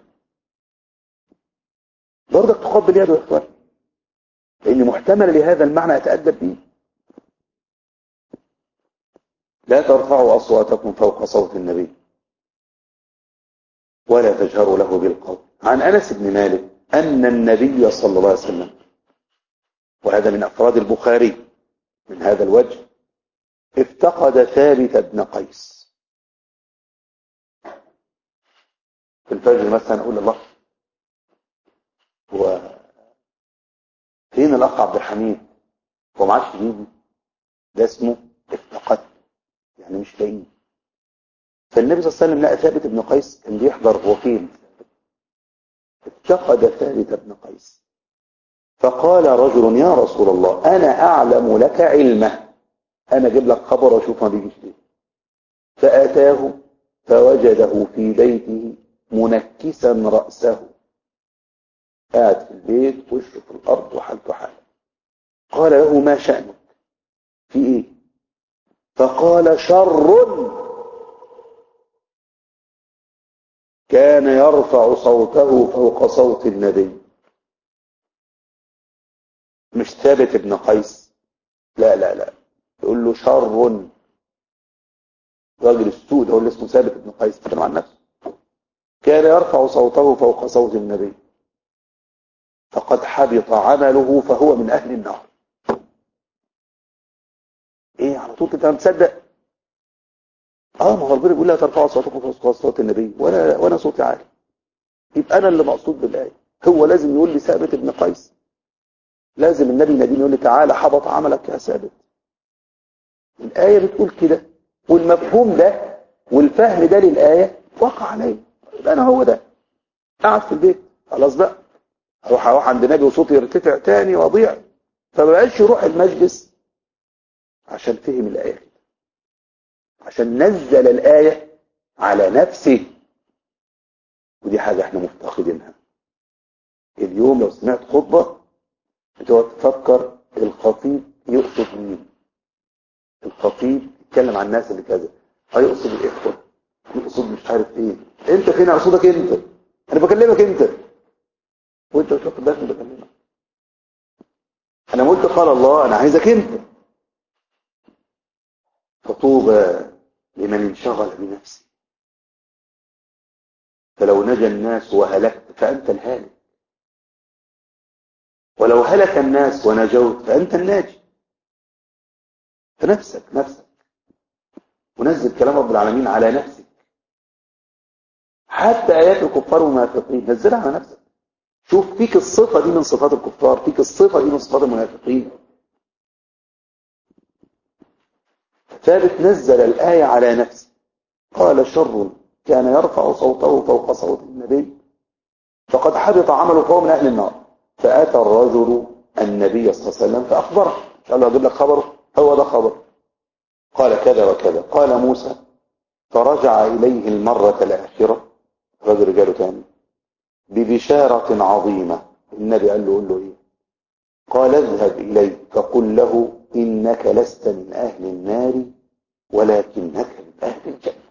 برضك تقبل يده يا اخوان لان محتمل لهذا المعنى اتأدب به لا ترفعوا أصواتكم فوق صوت النبي ولا تجهروا له بالقول عن أنس بن مالك أن النبي صلى الله عليه وسلم وهذا من أفراد البخاري من هذا الوجه افتقد ثابت بن قيس في الفجر مثلا أقول الله هو فين الأخ عبد الحميد هو معاش يجي ده اسمه افتقد يعني مش لاقيه فالنبي صلى الله عليه وسلم لقى ثابت بن قيس كان بيحضر هو فين افتقد ثابت بن قيس فقال رجل يا رسول الله أنا أعلم لك علمه أنا أجيب لك خبر وأشوف ما بيجيش ليه فأتاه فوجده في بيته منكسا رأسه قاعد في البيت وشه في الأرض وحالته حاله قال له ما شأنك في إيه فقال شر كان يرفع صوته فوق صوت النبي مش ثابت ابن قيس لا لا لا يقول له شر راجل السوء ده هو اللي اسمه ثابت ابن قيس تكلم عن نفسه كان يرفع صوته فوق صوت النبي فقد حبط عمله فهو من أهل النار ايه على طول كده متصدق اه ما هو ربنا بيقول لا ترفعوا صوتكم فوق صوت النبي وانا وانا صوتي عالي يبقى انا اللي مقصود بالايه هو لازم يقول لي ثابت ابن قيس لازم النبي يناديني يقول لي تعالى حبط عملك يا ثابت الايه بتقول كده والمفهوم ده والفهم ده للايه وقع عليا يبقى انا هو ده قاعد في البيت خلاص بقى اروح اروح عند النبي وصوتي يرتفع تاني واضيع فما بقاش يروح المجلس عشان فهم الآية كده عشان نزل الآية على نفسه ودي حاجة احنا مفتقدينها اليوم لو سمعت خطبة بتقعد تفكر الخطيب يقصد مين الخطيب يتكلم عن الناس اللي كذا هيقصد الإخوة يقصد مش عارف ايه انت فين اقصدك انت انا بكلمك انت وانت مش واخد بالك بكلمك انا قلت قال الله انا عايزك انت فطوبى لمن انشغل بنفسه فلو نجا الناس وهلكت فأنت الهالك ولو هلك الناس ونجوت فأنت الناجي فنفسك نفسك ونزل كلام رب العالمين على نفسك حتى آيات الكفار والمنافقين نزلها على نفسك شوف فيك الصفة دي من صفات الكفار فيك الصفة دي من صفات المنافقين ثابت نزل الآية على نفسه قال شر كان يرفع صوته فوق صوت النبي فقد حبط عمله فهو من أهل النار فأتى الرجل النبي صلى الله عليه وسلم فأخبره قال له أجيب لك خبره هو ده خبر قال كذا وكذا قال موسى فرجع إليه المرة الآخرة رجل رجاله تاني ببشارة عظيمة النبي قال له قل له إيه قال اذهب إليه فقل له إنك لست من أهل النار ولكنك من أهل الجنة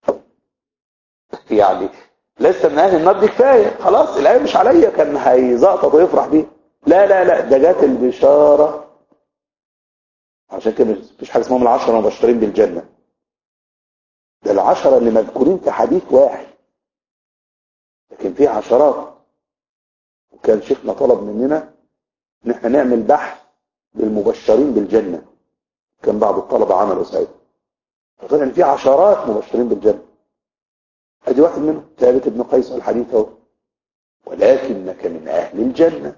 يعني لست من أهل النار دي كفاية خلاص الآية مش عليا كان هيزقطط ويفرح بيه لا لا لا ده جات البشارة عشان كده مفيش حاجة اسمهم العشرة المبشرين بالجنة ده العشرة اللي مذكورين في حديث واحد لكن في عشرات وكان شيخنا طلب مننا ان احنا نعمل بحث للمبشرين بالجنة كان بعض الطلبة عملوا ساعتها فطلع ان في عشرات مبشرين بالجنة ادي واحد منهم ثابت ابن قيس الحديث اهو ولكنك من اهل الجنة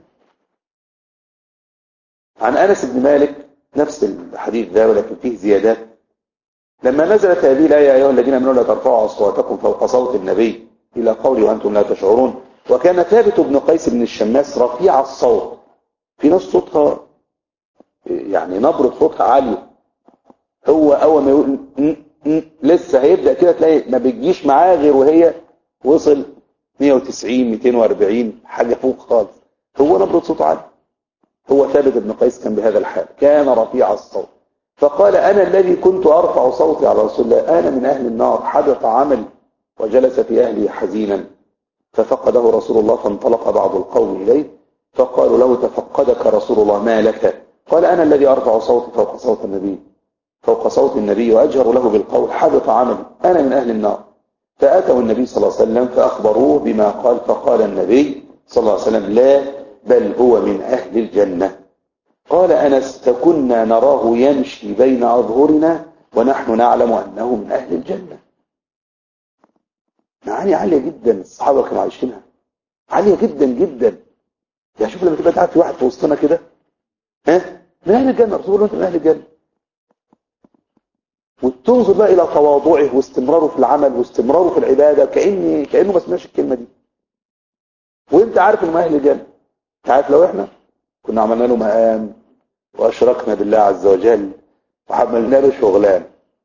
عن انس بن مالك نفس الحديث ده ولكن فيه زيادات لما نزلت هذه الآية يا أيها الذين آمنوا لا ترفعوا أصواتكم فوق صوت النبي إلى قولي وأنتم لا تشعرون وكان ثابت بن قيس بن الشماس رفيع الصوت في ناس صوتها يعني نبرة صوتها عالية هو أول ما يقول م م لسه هيبدأ كده تلاقي ما بتجيش معاه غير وهي وصل 190 240 حاجة فوق خالص هو نبرة صوته عالية هو ثابت بن قيس كان بهذا الحال كان رفيع الصوت فقال أنا الذي كنت أرفع صوتي على رسول الله أنا من أهل النار حدث عملي وجلس في أهلي حزينا ففقده رسول الله فانطلق بعض القوم إليه فقالوا له تفقدك رسول الله ما لك قال أنا الذي أرفع صوتي فوق صوت النبي فوق صوت النبي وأجهر له بالقول حدث عملي أنا من أهل النار فأتوا النبي صلى الله عليه وسلم فأخبروه بما قال فقال النبي صلى الله عليه وسلم لا بل هو من أهل الجنة قال أنس فكنا نراه يمشي بين أظهرنا ونحن نعلم أنه من أهل الجنة معاني عالية جدا الصحابة كانوا عايشينها عالية جدا جدا يعني شوف لما تبقى قاعد في واحد في وسطنا كده ها من أهل الجنة رسول الله من أهل الجنة وتنظر بقى إلى تواضعه واستمراره في العمل واستمراره في العبادة كأني كأنه ما سمعش الكلمة دي وانت عارف انه من أهل الجنة انت عارف لو احنا كنا عملنا له مقام وأشركنا بالله عز وجل وحملنا له شغلان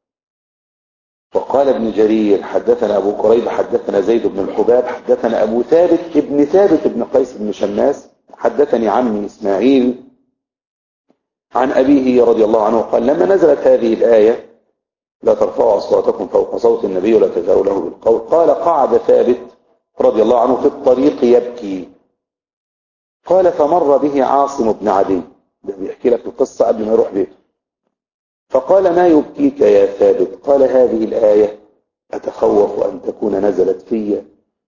وقال ابن جرير حدثنا أبو قريب حدثنا زيد بن الحباب حدثنا أبو ثابت ابن ثابت بن قيس بن شماس حدثني عمي إسماعيل عن أبيه رضي الله عنه قال لما نزلت هذه الآية لا ترفعوا أصواتكم فوق صوت النبي ولا تجهروا له بالقول قال قعد ثابت رضي الله عنه في الطريق يبكي قال فمر به عاصم بن عدي ده بيحكي لك القصة قبل ما يروح بيته فقال ما يبكيك يا ثابت قال هذه الآية أتخوف أن تكون نزلت في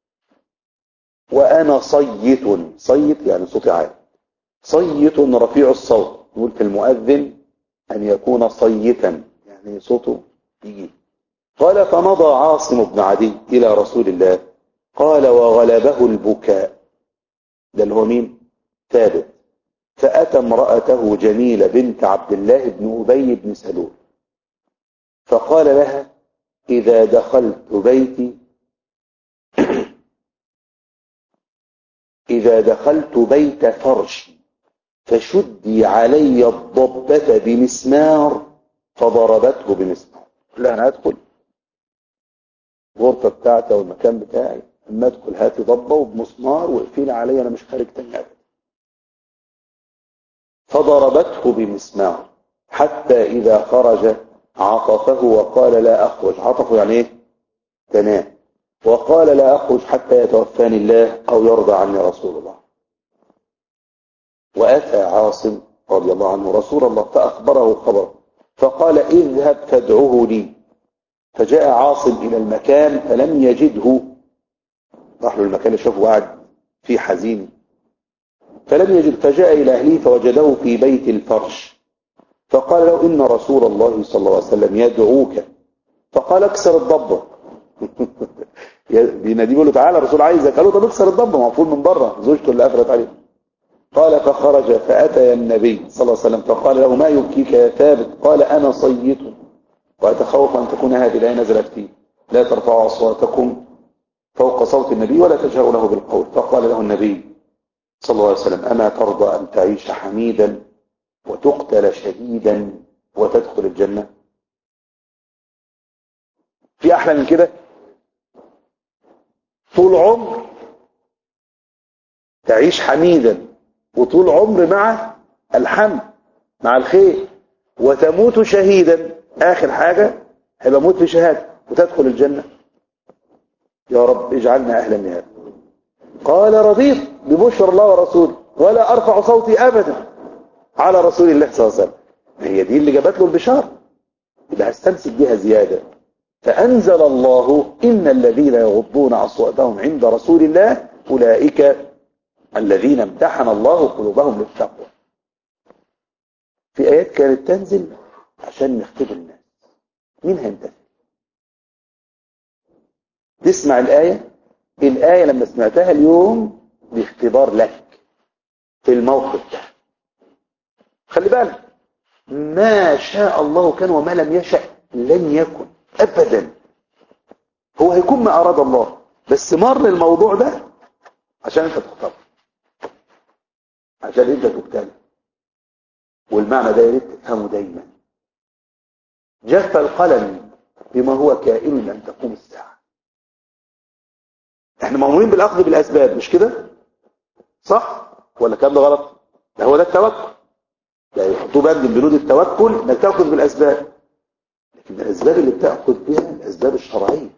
وأنا صيت صيت يعني صوتي عالي صيت رفيع الصوت يقول في المؤذن أن يكون صيتا يعني صوته يجي قال فمضى عاصم بن عدي إلى رسول الله قال وغلبه البكاء ده اللي هو مين ثابت فأتى امرأته جميلة بنت عبد الله بن أبي بن سلول فقال لها إذا دخلت بيتي إذا دخلت بيت فرشي فشدي علي الضبة بمسمار فضربته بمسمار لا أنا أدخل الغرفة بتاعتي أو المكان بتاعي أما أدخل هاتي ضبة وبمسمار واقفين علي أنا مش خارج تاني أبدا فضربته بمسمار حتى إذا خرج عطفه وقال لا أخرج عطفه يعني إيه تنام وقال لا أخرج حتى يتوفاني الله أو يرضى عني رسول الله وأتى عاصم رضي الله عنه رسول الله فأخبره خبر فقال اذهب فادعوه لي فجاء عاصم إلى المكان فلم يجده راح له المكان شافه قاعد فيه حزين فلم يجد فجاء إلى أهله فوجده في بيت الفرش فقال له إن رسول الله صلى الله عليه وسلم يدعوك فقال اكسر الضبة بيناديه يقول له تعالى الرسول عايزك قال له طب اكسر الضبة مقفول من بره زوجته اللي قفلت عليه قال فخرج فأتى النبي صلى الله عليه وسلم فقال له ما يبكيك يا ثابت قال أنا صيت وأتخوف أن تكون هذه الآية نزلت فيه لا ترفعوا أصواتكم فوق صوت النبي ولا تجهروا له بالقول فقال له النبي صلى الله عليه وسلم أما ترضى أن تعيش حميدا وتقتل شهيدا وتدخل الجنة في أحلى من كده طول عمر تعيش حميدا وطول عمر مع الحمد مع الخير وتموت شهيدا آخر حاجة هيبقى موت في شهادة وتدخل الجنة يا رب اجعلنا أهلا لهذا قال رضيت ببشر الله ورسوله ولا أرفع صوتي أبدا على رسول الله صلى الله عليه وسلم هي دي اللي جابت له البشارة يبقى هستمسك بيها زيادة فأنزل الله إن الذين يغضون أصواتهم عند رسول الله أولئك الذين امتحن الله قلوبهم للتقوى في آيات كانت تنزل عشان نختبر الناس مين هيمتثل تسمع الآية الآية لما سمعتها اليوم دي اختبار لك في الموقف ده خلي بالك ما شاء الله كان وما لم يشأ لن يكن أبدا هو هيكون ما أراد الله بس مر الموضوع ده عشان انت تختار عشان انت تبتلى والمعنى ده يا ريت تفهمه دايما جف القلم بما هو كائن لن تقوم الساعة احنا مأمورين بالأخذ بالأسباب مش كده صح ولا الكلام ده غلط ده هو ده التوكل ده يحطوه بند من بنود التوكل انك تأخذ بالأسباب لكن الأسباب اللي بتأخذ بها الأسباب الشرعية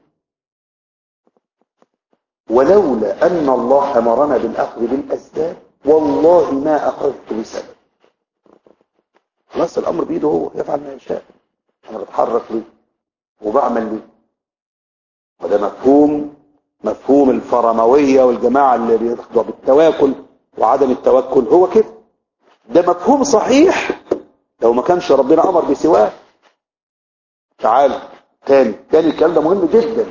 ولولا أن الله أمرنا بالأخذ بالأسباب والله ما أخذت بسبب خلاص الأمر بيده هو يفعل ما يشاء أنا بتحرك ليه وبعمل ليه وده مفهوم مفهوم الفرموية والجماعة اللي بياخدوا بالتواكل وعدم التوكل هو كده ده مفهوم صحيح لو ما كانش ربنا أمر بسواه تعال تاني تاني الكلام ده مهم جدا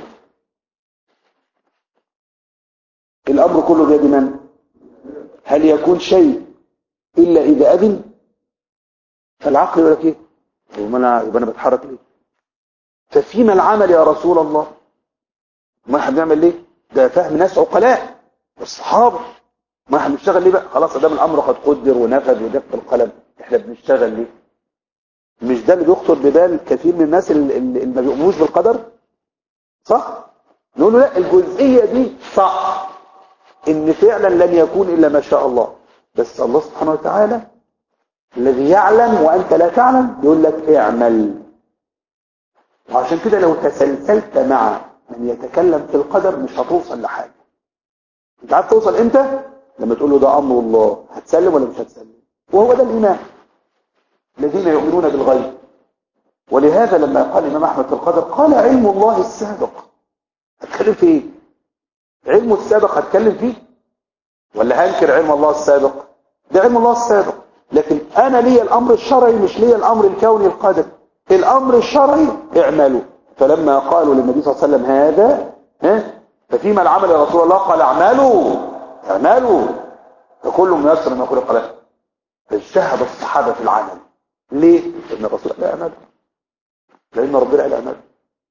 الأمر كله بيد من هل يكون شيء إلا إذا أذن فالعقل يقول لك إيه يبقى أنا, يبقى أنا بتحرك ليه ففيما العمل يا رسول الله ما احنا بنعمل ليه ده فهم ناس عقلاء الصحابة ما احنا بنشتغل ليه بقى خلاص ده الأمر قد قدر ونفذ ودق القلم احنا بنشتغل ليه مش ده اللي بيخطر ببال كثير من الناس اللي, اللي ما بيؤمنوش بالقدر صح نقول له لا الجزئية دي صح ان فعلا لن يكون الا ما شاء الله بس الله سبحانه وتعالى الذي يعلم وانت لا تعلم يقول لك اعمل وعشان كده لو تسلسلت مع من يتكلم في القدر مش هتوصل لحاجة انت عارف توصل امتى لما تقول له ده امر الله هتسلم ولا مش هتسلم وهو ده الايمان الذين يؤمنون بالغيب ولهذا لما قال الامام احمد في القدر قال علم الله السابق هتكلم في ايه علمه السابق هتكلم فيه ولا هنكر علم الله السابق ده علم الله السابق لكن انا لي الامر الشرعي مش لي الامر الكوني القدري الامر الشرعي اعملوا فلما قالوا للنبي صلى الله عليه وسلم هذا ها ففيما العمل يا رسول الله قال اعملوا اعملوا فكل ميسر ما خلق له فاجتهد الصحابه في العمل ليه؟ لان الرسول قال اعملوا لان ربنا قال اعملوا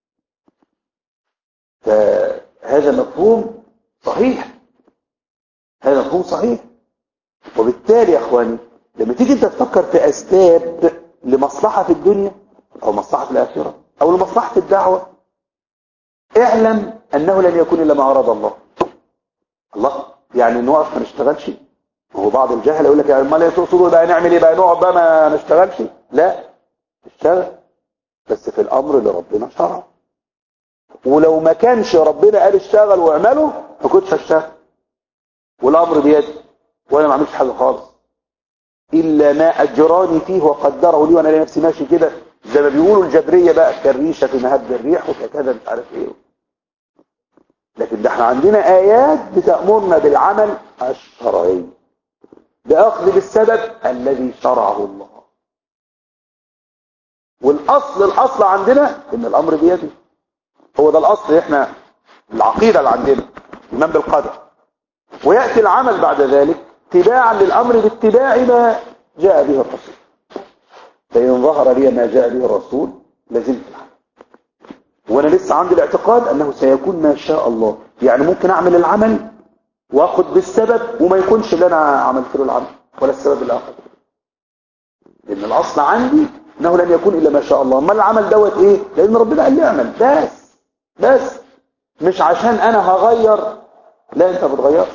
فهذا مفهوم صحيح هذا مفهوم صحيح وبالتالي يا اخواني لما تيجي انت تفكر في اسباب لمصلحة في الدنيا او مصلحة في الاخرة او لمصلحة الدعوة اعلم انه لن يكون الا ما اراد الله الله يعني نقف ما نشتغلش وهو بعض الجهل يقول لك يا امال ايه تقصدوا بقى نعمل ايه بقى نقعد بقى ما نشتغلش لا اشتغل بس في الامر اللي ربنا شرعه ولو ما كانش ربنا قال اشتغل واعملوا ما كنتش هشتغل والامر بيدي وانا ما عملتش حاجه خالص الا ما اجراني فيه وقدره لي وانا نفسي ماشي كده زي ما بيقولوا الجبريه بقى كالريشه في مهب الريح وكذا مش عارف ايه لكن ده احنا عندنا ايات بتامرنا بالعمل الشرعي باخذ بالسبب الذي شرعه الله والاصل الاصل عندنا ان الامر بيده هو ده الاصل احنا العقيده اللي عندنا الايمان بالقدر وياتي العمل بعد ذلك اتباعا للامر باتباع ما جاء به الرسول فان ظهر لي ما جاء به الرسول لزمت العمل وانا لسه عندي الاعتقاد انه سيكون ما شاء الله يعني ممكن اعمل العمل واخد بالسبب وما يكونش اللي انا عملت له العمل ولا السبب الاخر لان الاصل عندي انه لن يكون الا ما شاء الله ما العمل دوت ايه لان ربنا قال لي اعمل بس بس مش عشان انا هغير لا انت بتغيرش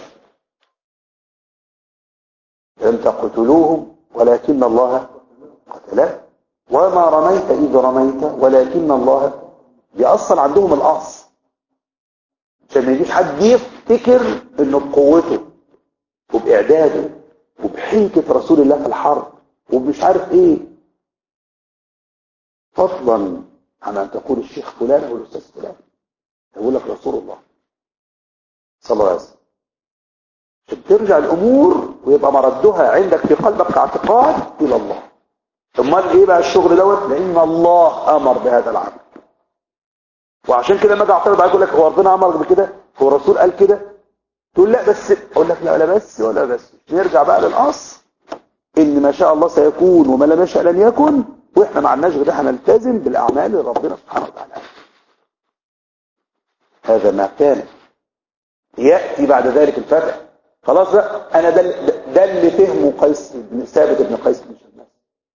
لم تقتلوهم ولكن الله قتله وما رميت إذ رميت ولكن الله دي اصلا عندهم الاصل عشان ما يجيش حد يفتكر انه بقوته وباعداده وبحنكة رسول الله في الحرب ومش عارف ايه فضلا عن ان تقول الشيخ فلان او الاستاذ فلان يقول لك رسول الله صلى الله عليه وسلم عشان ترجع الامور ويبقى مردها عندك في قلبك كاعتقاد الى الله امال ايه بقى الشغل دوت لان الله امر بهذا العمل وعشان كده لما اجي اعترض عليك اقول لك هو ربنا امر بكده هو الرسول قال كده تقول لا بس اقول لك لا لا بس ولا بس نرجع بقى للاصل ان ما شاء الله سيكون وما لم يشاء لن يكن واحنا ما عندناش غير احنا نلتزم بالاعمال اللي ربنا سبحانه وتعالى هذا ما كان ياتي بعد ذلك الفتح خلاص بقى انا ده ده اللي فهمه قيس بن ثابت بن قيس بن شماس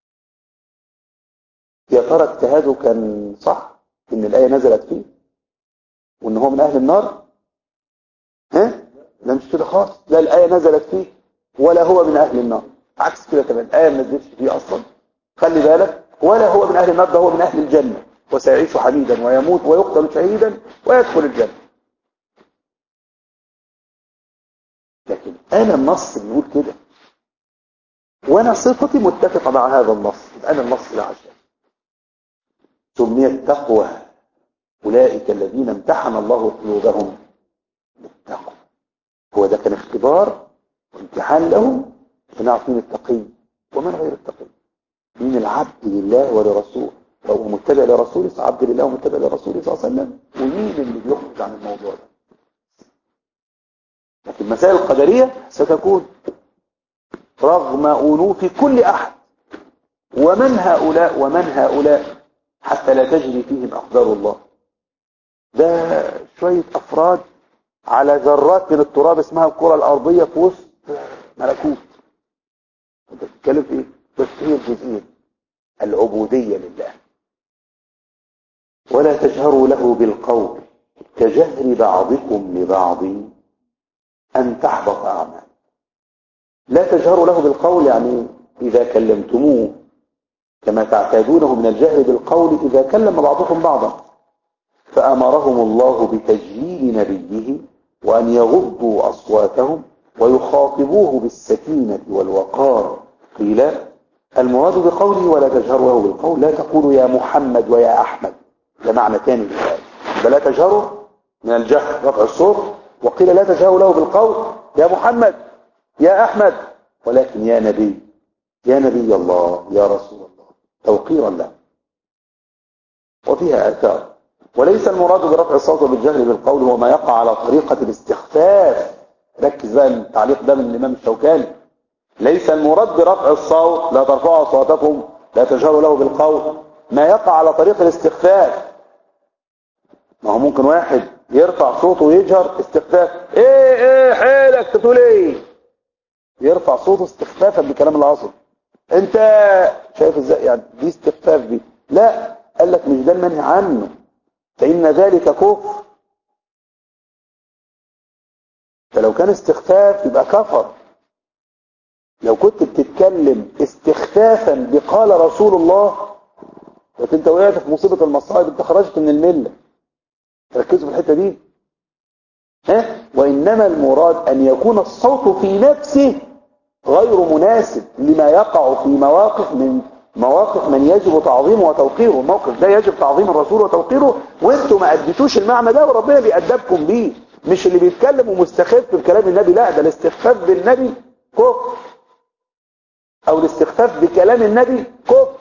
يا ترى اجتهاده كان صح ان الايه نزلت فيه وان هو من اهل النار ها لا مش كده خالص لا الايه نزلت فيه ولا هو من اهل النار عكس كده تمام الايه ما نزلتش فيه اصلا خلي بالك ولا هو من اهل النار ده هو من اهل الجنه وسيعيش حميدا ويموت ويقتل شهيدا ويدخل الجنه لكن انا النص بيقول كده وانا صفتي متفقه مع هذا النص انا النص لا عشان سميت تقوى اولئك الذين امتحن الله قلوبهم بالتقوى هو ده كان اختبار وامتحان لهم فنعرف مين التقي ومن غير التقي مين العبد لله ولرسوله لو هو متبع لرسوله فعبد لله ومتبع لرسوله صلى الله عليه وسلم ومين اللي بيخرج عن الموضوع ده لكن مسائل القدرية ستكون رغم أنوف كل أحد ومن هؤلاء ومن هؤلاء حتى لا تجري فيهم أقدار الله ده شوية أفراد على ذرات من التراب اسمها الكرة الأرضية في وسط ملكوت انت بتتكلم في ايه؟ بس هي الجزئية العبودية لله ولا تجهروا له بالقول كجهر بعضكم لبعض أن تحبط أعمال لا تجهروا له بالقول يعني إذا كلمتموه كما تعتادونه من الجهر بالقول إذا كلم بعضكم بعضا فأمرهم الله بتجهيل نبيه وأن يغضوا أصواتهم ويخاطبوه بالسكينة والوقار قيل المراد بقوله ولا تجهروا له بالقول لا تقولوا يا محمد ويا أحمد ده معنى ثاني للآية فلا تجهروا من الجهر رفع الصوت وقيل لا تجهروا له بالقول يا محمد يا أحمد ولكن يا نبي يا نبي الله يا رسول الله توقيرا له وفيها آثار وليس المراد برفع الصوت وبالجهر بالقول هو ما يقع على طريقة الاستخفاف ركز بقى التعليق ده من الإمام الشوكاني ليس المراد برفع الصوت لا ترفعوا أصواتكم لا تجهروا له بالقول ما يقع على طريق الاستخفاف ما هو ممكن واحد يرفع صوته ويجهر استخفاف ايه ايه حيلك تقول ايه يرفع صوته استخفافا بكلام العصر انت شايف ازاي يعني دي استخفاف دي لا قال لك مش ده المنهي عنه فإن ذلك كفر فلو كان استخفاف يبقى كفر لو كنت بتتكلم استخفافا بقال رسول الله لكن انت وقعت في مصيبة المصائب انت خرجت من الملة ركزوا في الحتة دي ها وإنما المراد أن يكون الصوت في نفسه غير مناسب لما يقع في مواقف من مواقف من يجب تعظيمه وتوقيره الموقف ده يجب تعظيم الرسول وتوقيره وانتوا ما اديتوش المعنى ده وربنا بيأدبكم بيه مش اللي بيتكلم ومستخف بكلام النبي لا ده الاستخفاف بالنبي كفر او الاستخفاف بكلام النبي كفر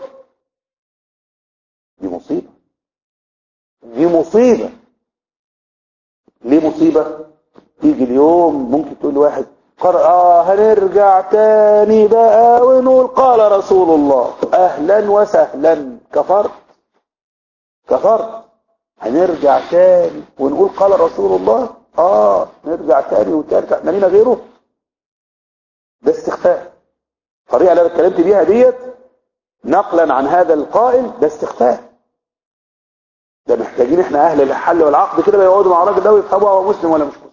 دي مصيبة دي مصيبة ليه مصيبة يجي اليوم ممكن تقول لواحد قرأ آه هنرجع تاني بقى ونقول قال رسول الله أهلا وسهلا كفرت كفرت هنرجع تاني ونقول قال رسول الله آه نرجع تاني وتالت احنا لينا غيره ده استخفاف الطريقة اللي انا اتكلمت بيها ديت نقلا عن هذا القائل ده استخفاف ده محتاجين احنا اهل الحل والعقد كده يقعدوا مع الراجل ده ويفهموا هو مسلم ولا مش مسلم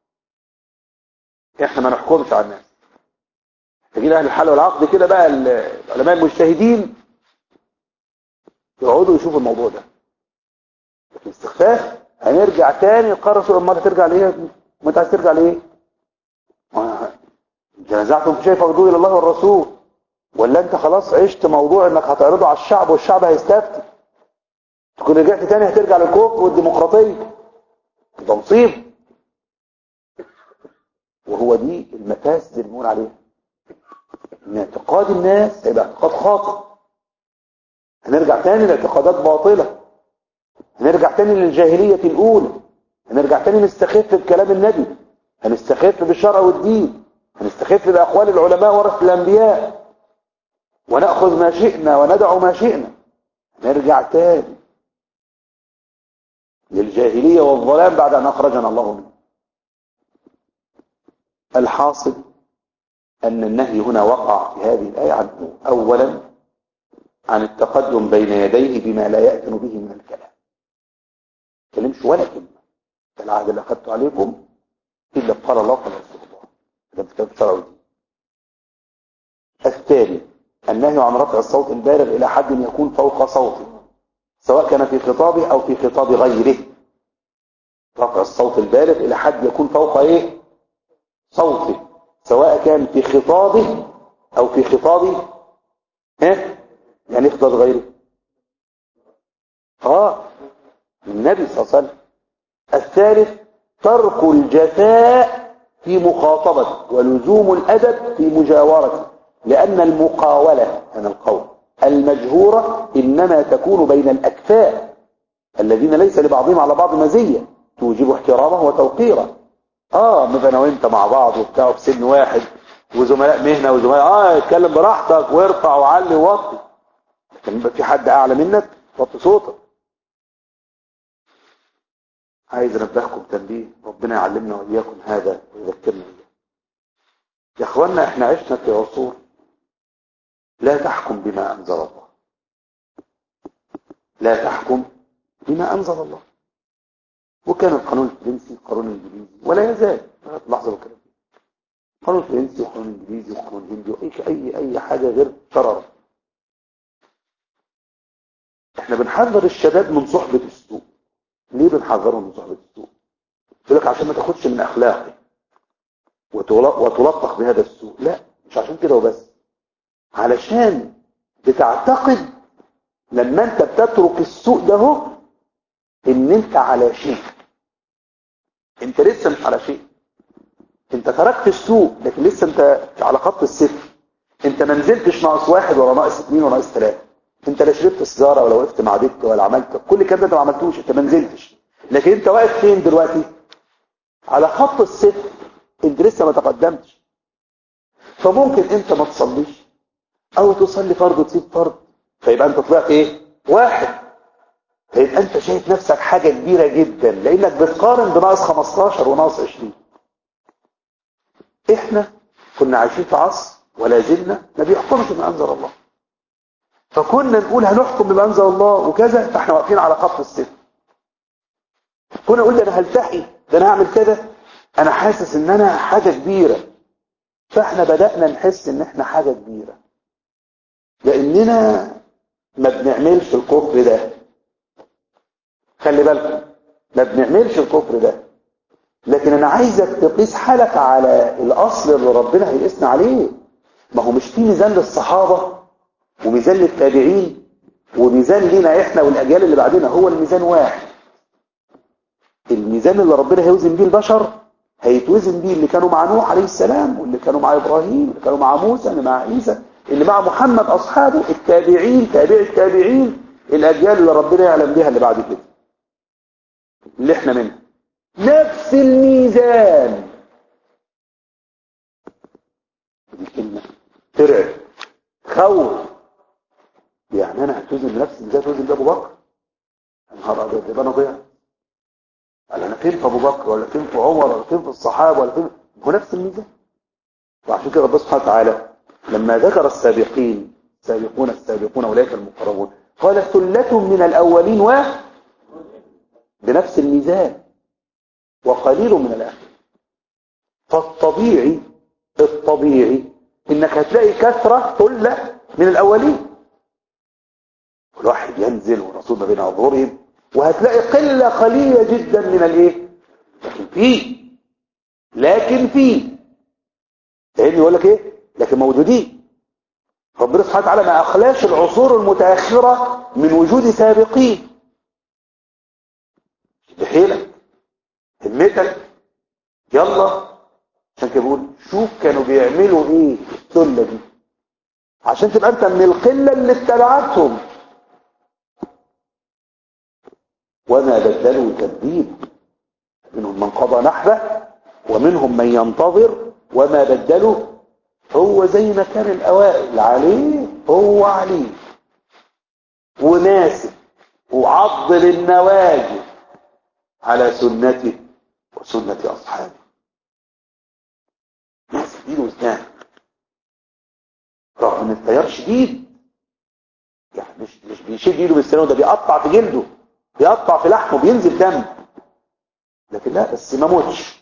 احنا ما نحكمش على الناس محتاجين اهل الحل والعقد كده بقى العلماء المجتهدين يقعدوا يشوفوا الموضوع ده الاستخفاف هنرجع تاني لقرر رسول الله ترجع ليه يا ابني؟ ما انت عايز ترجع ليه ما- انت نزعتم في شيء فردوه الى الله والرسول ولا انت خلاص عشت موضوع انك هتعرضه على الشعب والشعب هيستفتي تكون رجعت تاني هترجع للكفر والديمقراطيه ده مصيبه وهو دي المفاسد اللي بنقول عليها ان اعتقاد الناس هيبقى اعتقاد خاطئ هنرجع تاني لاعتقادات باطله هنرجع تاني للجاهليه الاولى هنرجع تاني نستخف بكلام النبي هنستخف بالشرع والدين هنستخف باقوال العلماء ورث الانبياء وناخذ ما شئنا وندع ما شئنا نرجع تاني للجاهليه والظلام بعد ان اخرجنا الله منه الحاصل أن النهي هنا وقع في هذه الآية عن أولا عن التقدم بين يديه بما لا يأذن به من الكلام كلمش ولا كلمة العهد اللي أخذته عليكم إلا قال الله قال رسول الله ده كتاب شرعي الثاني النهي عن رفع الصوت البالغ إلى حد يكون فوق صوته سواء كان في خطابه أو في خطاب غيره رفع الصوت البالغ إلى حد يكون فوق إيه صوته سواء كان في خطابه او في خطاب ها يعني خطاب غيره اه النبي صلى الله عليه وسلم الثالث ترك الجفاء في مخاطبته ولزوم الادب في مجاورته لان المقاوله من القول المجهوره انما تكون بين الاكفاء الذين ليس لبعضهم على بعض مزيه توجب احترامه وتوقيره اه نبقى انا وانت مع بعض وبتاع في سن واحد وزملاء مهنه وزملاء اه اتكلم براحتك وارفع وعلي ووطي لكن يبقى في حد اعلى منك وطي صوتك عايز انبهكم تنبيه ربنا يعلمنا واياكم هذا ويذكرنا اياه يا اخوانا احنا عشنا في عصور لا تحكم بما انزل الله لا تحكم بما انزل الله وكان القانون الفرنسي القانون الانجليزي ولا يزال لغايه اللحظه اللي كانت القانون الفرنسي وقانون الانجليزي وقانون الهندي واي اي اي حاجه غير شرر احنا بنحذر الشباب من صحبه السوء ليه بنحذرهم من صحبه السوء يقول لك عشان ما تاخدش من اخلاقي وتل- وتلطخ بهذا السوء لا مش عشان كده وبس علشان بتعتقد لما انت بتترك السوء ده هو ان انت على شيء انت لسه مش على شيء انت تركت السوق لكن لسه انت على خط الصفر انت ما نزلتش ناقص واحد ولا ناقص اثنين ولا ناقص ثلاثه انت لا شربت سيجاره ولا وقفت مع بنت ولا عملت كل الكلام ده انت ما عملتوش انت ما نزلتش لكن انت واقف فين دلوقتي على خط الصفر انت لسه ما تقدمتش فممكن انت ما تصليش او تصلي فرض وتسيب فرض فيبقى انت طلعت ايه واحد فيبقى انت شايف نفسك حاجة كبيرة جدا لانك بتقارن بناقص 15 وناقص 20 احنا كنا عايشين في عصر ولا زلنا ما بيحكمش بما انزل الله فكنا نقول هنحكم بما انزل الله وكذا فاحنا واقفين على خط الصفر كنا نقول ده انا هلتحي ده انا هعمل كده انا حاسس ان انا حاجة كبيرة فاحنا بدأنا نحس ان احنا حاجة كبيرة لاننا ما بنعملش الكفر ده خلي بالكم ما بنعملش الكفر ده لكن انا عايزك تقيس حالك على الاصل اللي ربنا هيقيسنا عليه ما هو مش في ميزان للصحابة وميزان للتابعين وميزان لينا احنا والاجيال اللي بعدنا هو الميزان واحد الميزان اللي ربنا هيوزن بيه البشر هيتوزن بيه اللي كانوا مع نوح عليه السلام واللي كانوا مع ابراهيم اللي كانوا مع موسى اللي مع عيسى اللي مع محمد اصحابه التابعين تابع التابعين الاجيال اللي ربنا يعلم بها اللي بعد كده اللي احنا منها نفس الميزان دي كلمة ترعب خوف يعني انا هتوزن بنفس الميزان توزن ده ابو بكر النهار ابيض يبقى انا ضيعت قال انا فين في ابو بكر ولا فين في عمر ولا فين في الصحابه ولا فين هو نفس الميزان وعشان كده ربنا سبحانه وتعالى لما ذكر السابقين السابقون السابقون اولئك المقربون قال ثلة من الاولين و بنفس الميزان وقليل من الاخرين فالطبيعي الطبيعي انك هتلاقي كثرة ثلة من الاولين الواحد ينزل والرسول ما بين اظهرهم وهتلاقي قلة قليلة جدا من الايه لكن فيه لكن فيه لان يقول لك ايه لكن موجودين ربنا سبحانه وتعالى ما اخلاش العصور المتاخره من وجود سابقين بحيلك همتك يلا عشان كده بقول شوف كانوا بيعملوا ايه السله دي عشان تبقى انت من القله اللي اتبعتهم وما بدلوا تبديل منهم من قضى نحبه ومنهم من ينتظر وما بدلوا هو زي ما كان الاوائل عليه هو عليه وناسب وعض للنواجذ على سنته وسنة أصحابه ناس ايده وزنان رغم ان التيار شديد يعني مش مش بيشد ايده بالسنة ده بيقطع في جلده بيقطع في لحمه بينزل دم لكن لا بس ما موتش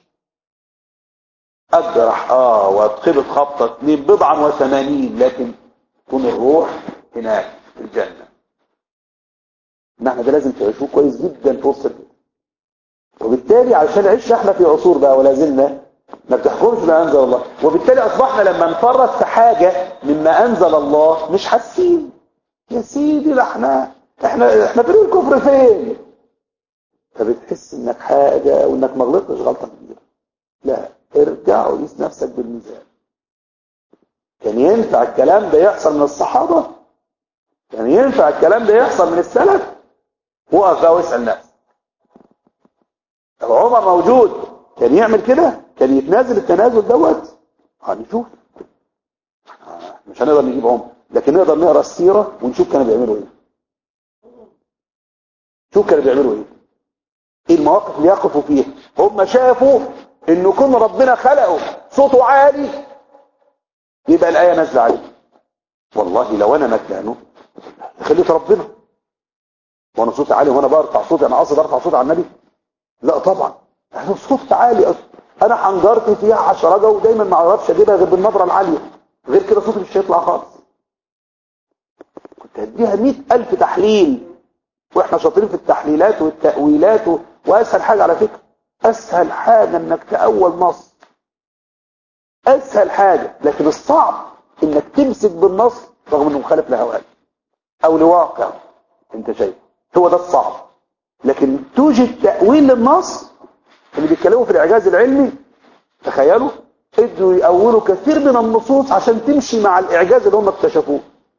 اجرح اه واتخبط خبطه اتنين بضعا وثمانين لكن تكون الروح هناك في الجنه المعنى ده لازم تعيشوه كويس جدا في وسط البيت وبالتالي علشان عيش احنا في عصور بقى ولا زلنا ما بتحكمش بما انزل الله وبالتالي اصبحنا لما نفرط في حاجه مما انزل الله مش حاسين يا سيدي ده احنا احنا احنا فين الكفر فين فبتحس انك حاجه وانك ما غلطتش غلطه كبيره لا ارجع وقيس نفسك بالميزان كان ينفع الكلام ده يحصل من الصحابه كان ينفع الكلام ده يحصل من السلف وقف بقى واسال نفسك لو عمر موجود كان يعمل كده كان يتنازل التنازل دوت هنشوف مش هنقدر نجيب عمر لكن نقدر نقرا السيره ونشوف كانوا بيعملوا ايه شوف كانوا بيعملوا ايه ايه المواقف اللي يقفوا فيها هم شافوا ان كون ربنا خلقه صوته عالي يبقى الايه نازله عليه والله لو انا مكانه خليت ربنا وانا صوتي عالي وانا برفع صوتي انا قصدي ارفع صوتي على النبي لا طبعا انا صوت عالي اصلا انا حنجرتي فيها عشرجه ودايما ما اعرفش اجيبها غير بالنبره العاليه غير كده صوتي مش هيطلع خالص كنت هديها مئة ألف تحليل واحنا شاطرين في التحليلات والتأويلات و... واسهل حاجة على فكرة اسهل حاجة انك تأول نص اسهل حاجة لكن الصعب انك تمسك بالنص رغم انه مخالف لهواك او لواقع انت شايف هو ده الصعب لكن توجد تأويل للنص اللي بيتكلموا في الاعجاز العلمي تخيلوا ادوا يأولوا كثير من النصوص عشان تمشي مع الاعجاز اللي هم اكتشفوه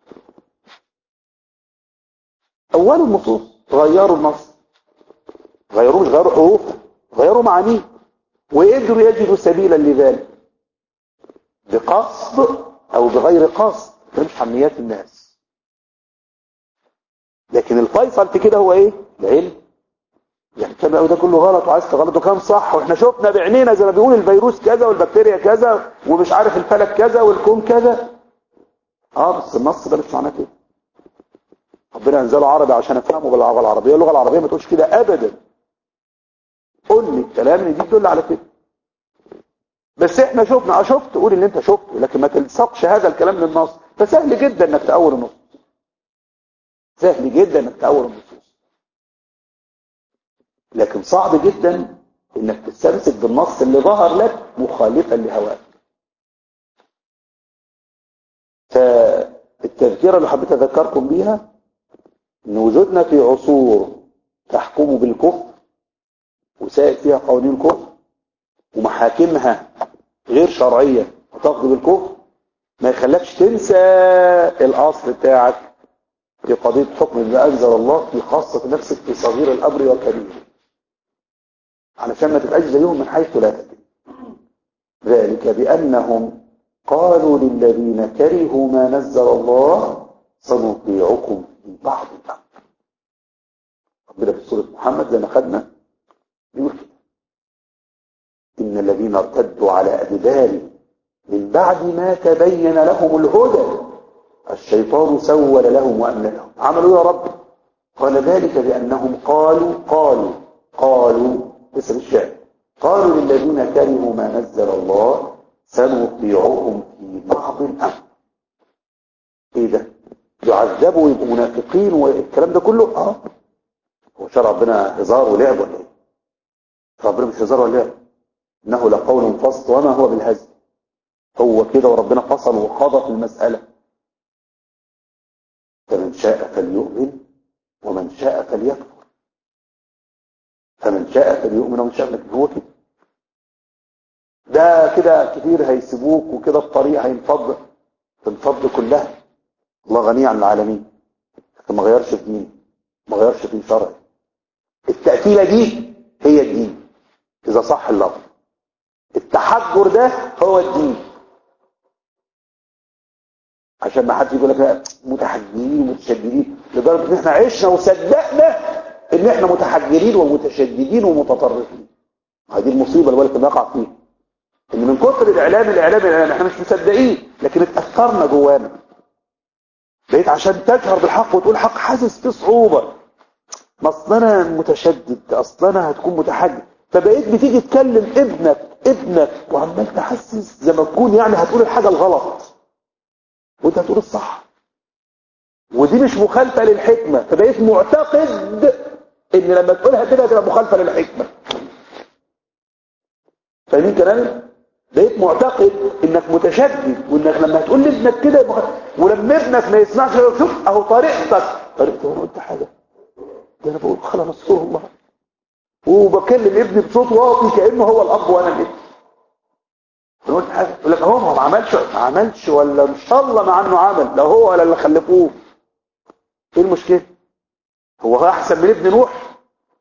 اولوا النصوص غيروا النص غيروا مش غيروا حروفه غيروا معانيه وقدروا يجدوا سبيلا لذلك بقصد او بغير قصد ده مش حميات الناس لكن الفيصل في كده هو ايه العلم يعني كان ده كله غلط وعايز تغلط وكان صح واحنا شفنا بعينينا زي ما بيقول الفيروس كذا والبكتيريا كذا ومش عارف الفلك كذا والكون كذا اه بس النص ده مش معناه كده ربنا انزله عربي عشان افهمه باللغه العربيه اللغه العربيه ما تقولش كده ابدا قول لي الكلام اللي دي تدل على كده بس احنا شفنا اه شفت قول اللي انت شفته لكن ما تلصقش هذا الكلام للنص فسهل جدا انك تأول النص سهل جدا انك تأول النصوص لكن صعب جدا انك تستمسك بالنص اللي ظهر لك مخالفا لهواك فالتذكرة اللي حبيت اذكركم بيها ان وجودنا في عصور تحكم بالكفر وسائد فيها قوانين كفر ومحاكمها غير شرعية وتقضي بالكفر ما يخلكش تنسى الاصل بتاعك في قضية حكم ما انزل الله في خاصة نفسك في صغير الامر وكبير علشان ما تبقاش زيهم من حيث لا تدري ذلك بانهم قالوا للذين كرهوا ما نزل الله سنطيعكم في بعض الامر ربنا في سورة محمد زي ما خدنا بيقول كده إن الذين ارتدوا على أدبارهم من بعد ما تبين لهم الهدى الشيطان سول لهم وأمن لهم عملوا يا رب قال ذلك بأنهم قالوا قالوا قالوا اسم الشعر قالوا للذين كرهوا ما نزل الله سنطيعهم في بعض الأمر ايه ده يعذبوا ويبقوا منافقين والكلام ده كله اه هو شرع ربنا هزار ولعب ولا ايه ربنا مش هزار ولا لعب انه لقول فصل وما هو بالهزل هو كده وربنا فصل وقضى في المسألة فمن شاء فليؤمن ومن شاء فليكفر فمن شاء فليؤمن ومن شاء لكن هو كده ده كده كتير هيسيبوك وكده الطريق هينفض تنفض كلها الله غني عن العالمين لكن ما غيرش في دينه ما غيرش في شرعه التأكيلة دي هي الدين إذا صح اللفظ التحجر ده هو الدين عشان ما حد يقول لك متحجرين ومتشددين لدرجة ان احنا عشنا وصدقنا ان احنا متحجرين ومتشددين ومتطرفين هذه المصيبة اللي بالك نقع فيها ان من كتر الاعلام الاعلام الاعلام احنا مش مصدقين لكن اتأثرنا جوانا بقيت عشان تجهر بالحق وتقول حق حاسس فيه صعوبة ما اصل انا متشدد اصل انا هتكون متحجر فبقيت بتيجي تكلم ابنك ابنك وعمال تحسس زي ما تكون يعني هتقول الحاجة الغلط وانت هتقول الصح ودي مش مخالفة للحكمة فبقيت معتقد ان لما تقولها كده هتبقى مخالفة للحكمة فاهمين كلامي بقيت معتقد انك متشدد وانك لما هتقول لابنك كده مخ... ولما ابنك ما يسمعش شوف اهو طريقتك طريقتي وانا قلت حاجة ده انا بقول خلاص رسول الله وبكلم ابني بصوت واطي كانه هو الاب وانا الابن قلت حاجه يقول لك هو ما عملش ما عملش ولا ان شاء الله مع انه عمل لا هو ولا اللي خلفوه ايه المشكله هو هو احسن من ابن نوح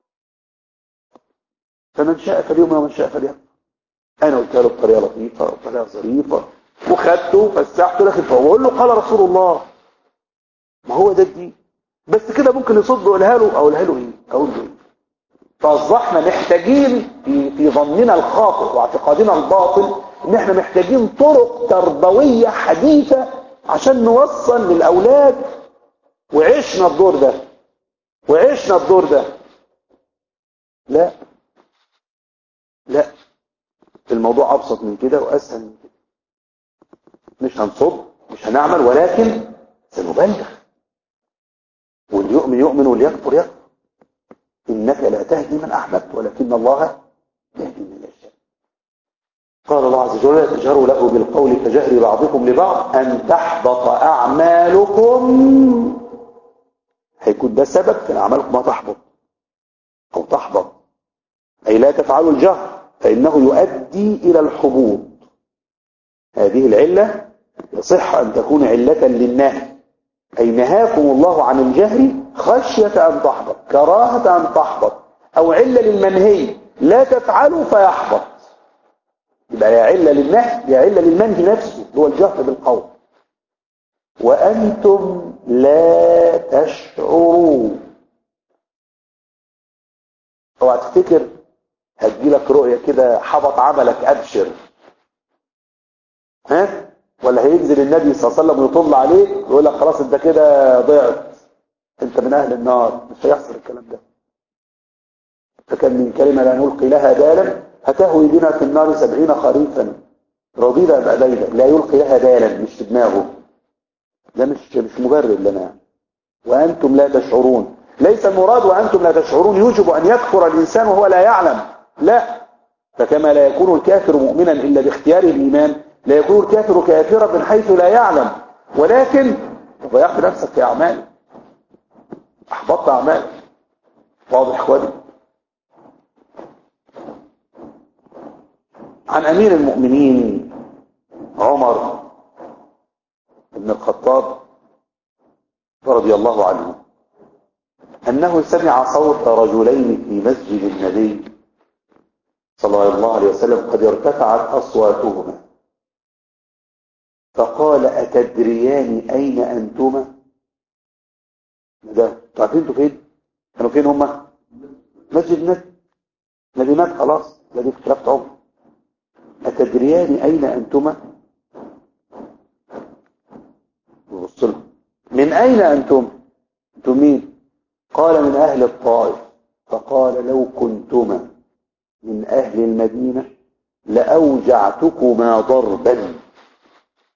فمن شاء فليؤمن ومن شاء فليكفر انا قلت له بطريقه لطيفه وبطريقه ظريفه وخدته وفسحته لكن فبقول له قال رسول الله ما هو ده الدين بس كده ممكن يصد اقولها له اقولها له ايه اقول له ايه فاصبحنا محتاجين في في ظننا الخاطئ واعتقادنا الباطل ان احنا محتاجين طرق تربويه حديثه عشان نوصل للاولاد وعشنا الدور ده وعشنا الدور ده لا لا الموضوع ابسط من كده واسهل من كده مش هنصب مش هنعمل ولكن سنبلغ واللي يؤمن يؤمن واللي يكفر يكفر إنك لا تهدي من أحببت ولكن الله يهدي من يشاء قال الله عز وجل تجهروا له بالقول كجهر بعضكم لبعض أن تحبط أعمالكم هيكون ده سبب في أعمالكم ما تحبط أو تحبط أي لا تفعلوا الجهر فإنه يؤدي إلى الحبوط هذه العلة يصح أن تكون علة للنهي أي نهاكم الله عن الجهر خشية أن تحبط كراهة أن تحبط أو علة للمنهي لا تفعلوا فيحبط يبقى يا علة للنهي يا علة للمنهي نفسه هو الجهر بالقول وأنتم لا تشعرون اوعى تفتكر هتجيلك رؤية كده حبط عملك أبشر ها ولا هينزل النبي صلى الله عليه وسلم ويطل عليه ويقول لك خلاص انت كده ضعت انت من اهل النار مش هيحصل الكلام ده فكان من كلمة لا نلقي لها بالا هتهوي بنا في النار سبعين خريفا رضينا بأبينا لا يلقي لها بالا مش في دماغه ده مش مش مبرر لنا وأنتم لا تشعرون ليس المراد وأنتم لا تشعرون يوجب أن يكفر الإنسان وهو لا يعلم لا فكما لا يكون الكافر مؤمنا إلا باختيار الإيمان لا يكون الكافر كافرا من حيث لا يعلم ولكن ضيعت نفسك في أعمال أحبطت أعمال واضح اخواني عن أمير المؤمنين عمر بن الخطاب رضي الله عنه أنه سمع صوت رجلين في مسجد النبي صلى الله عليه وسلم قد ارتفعت أصواتهما فقال أتدريان أين أنتما ده تعرفين انتوا فين كانوا فين هما مسجد النبي النبي مات خلاص الذي اختلفت عمر أتدريان أين أنتما بص من أين أنتم أنتم مين قال من أهل الطائف فقال لو كنتما من أهل المدينة لأوجعتكما ضربا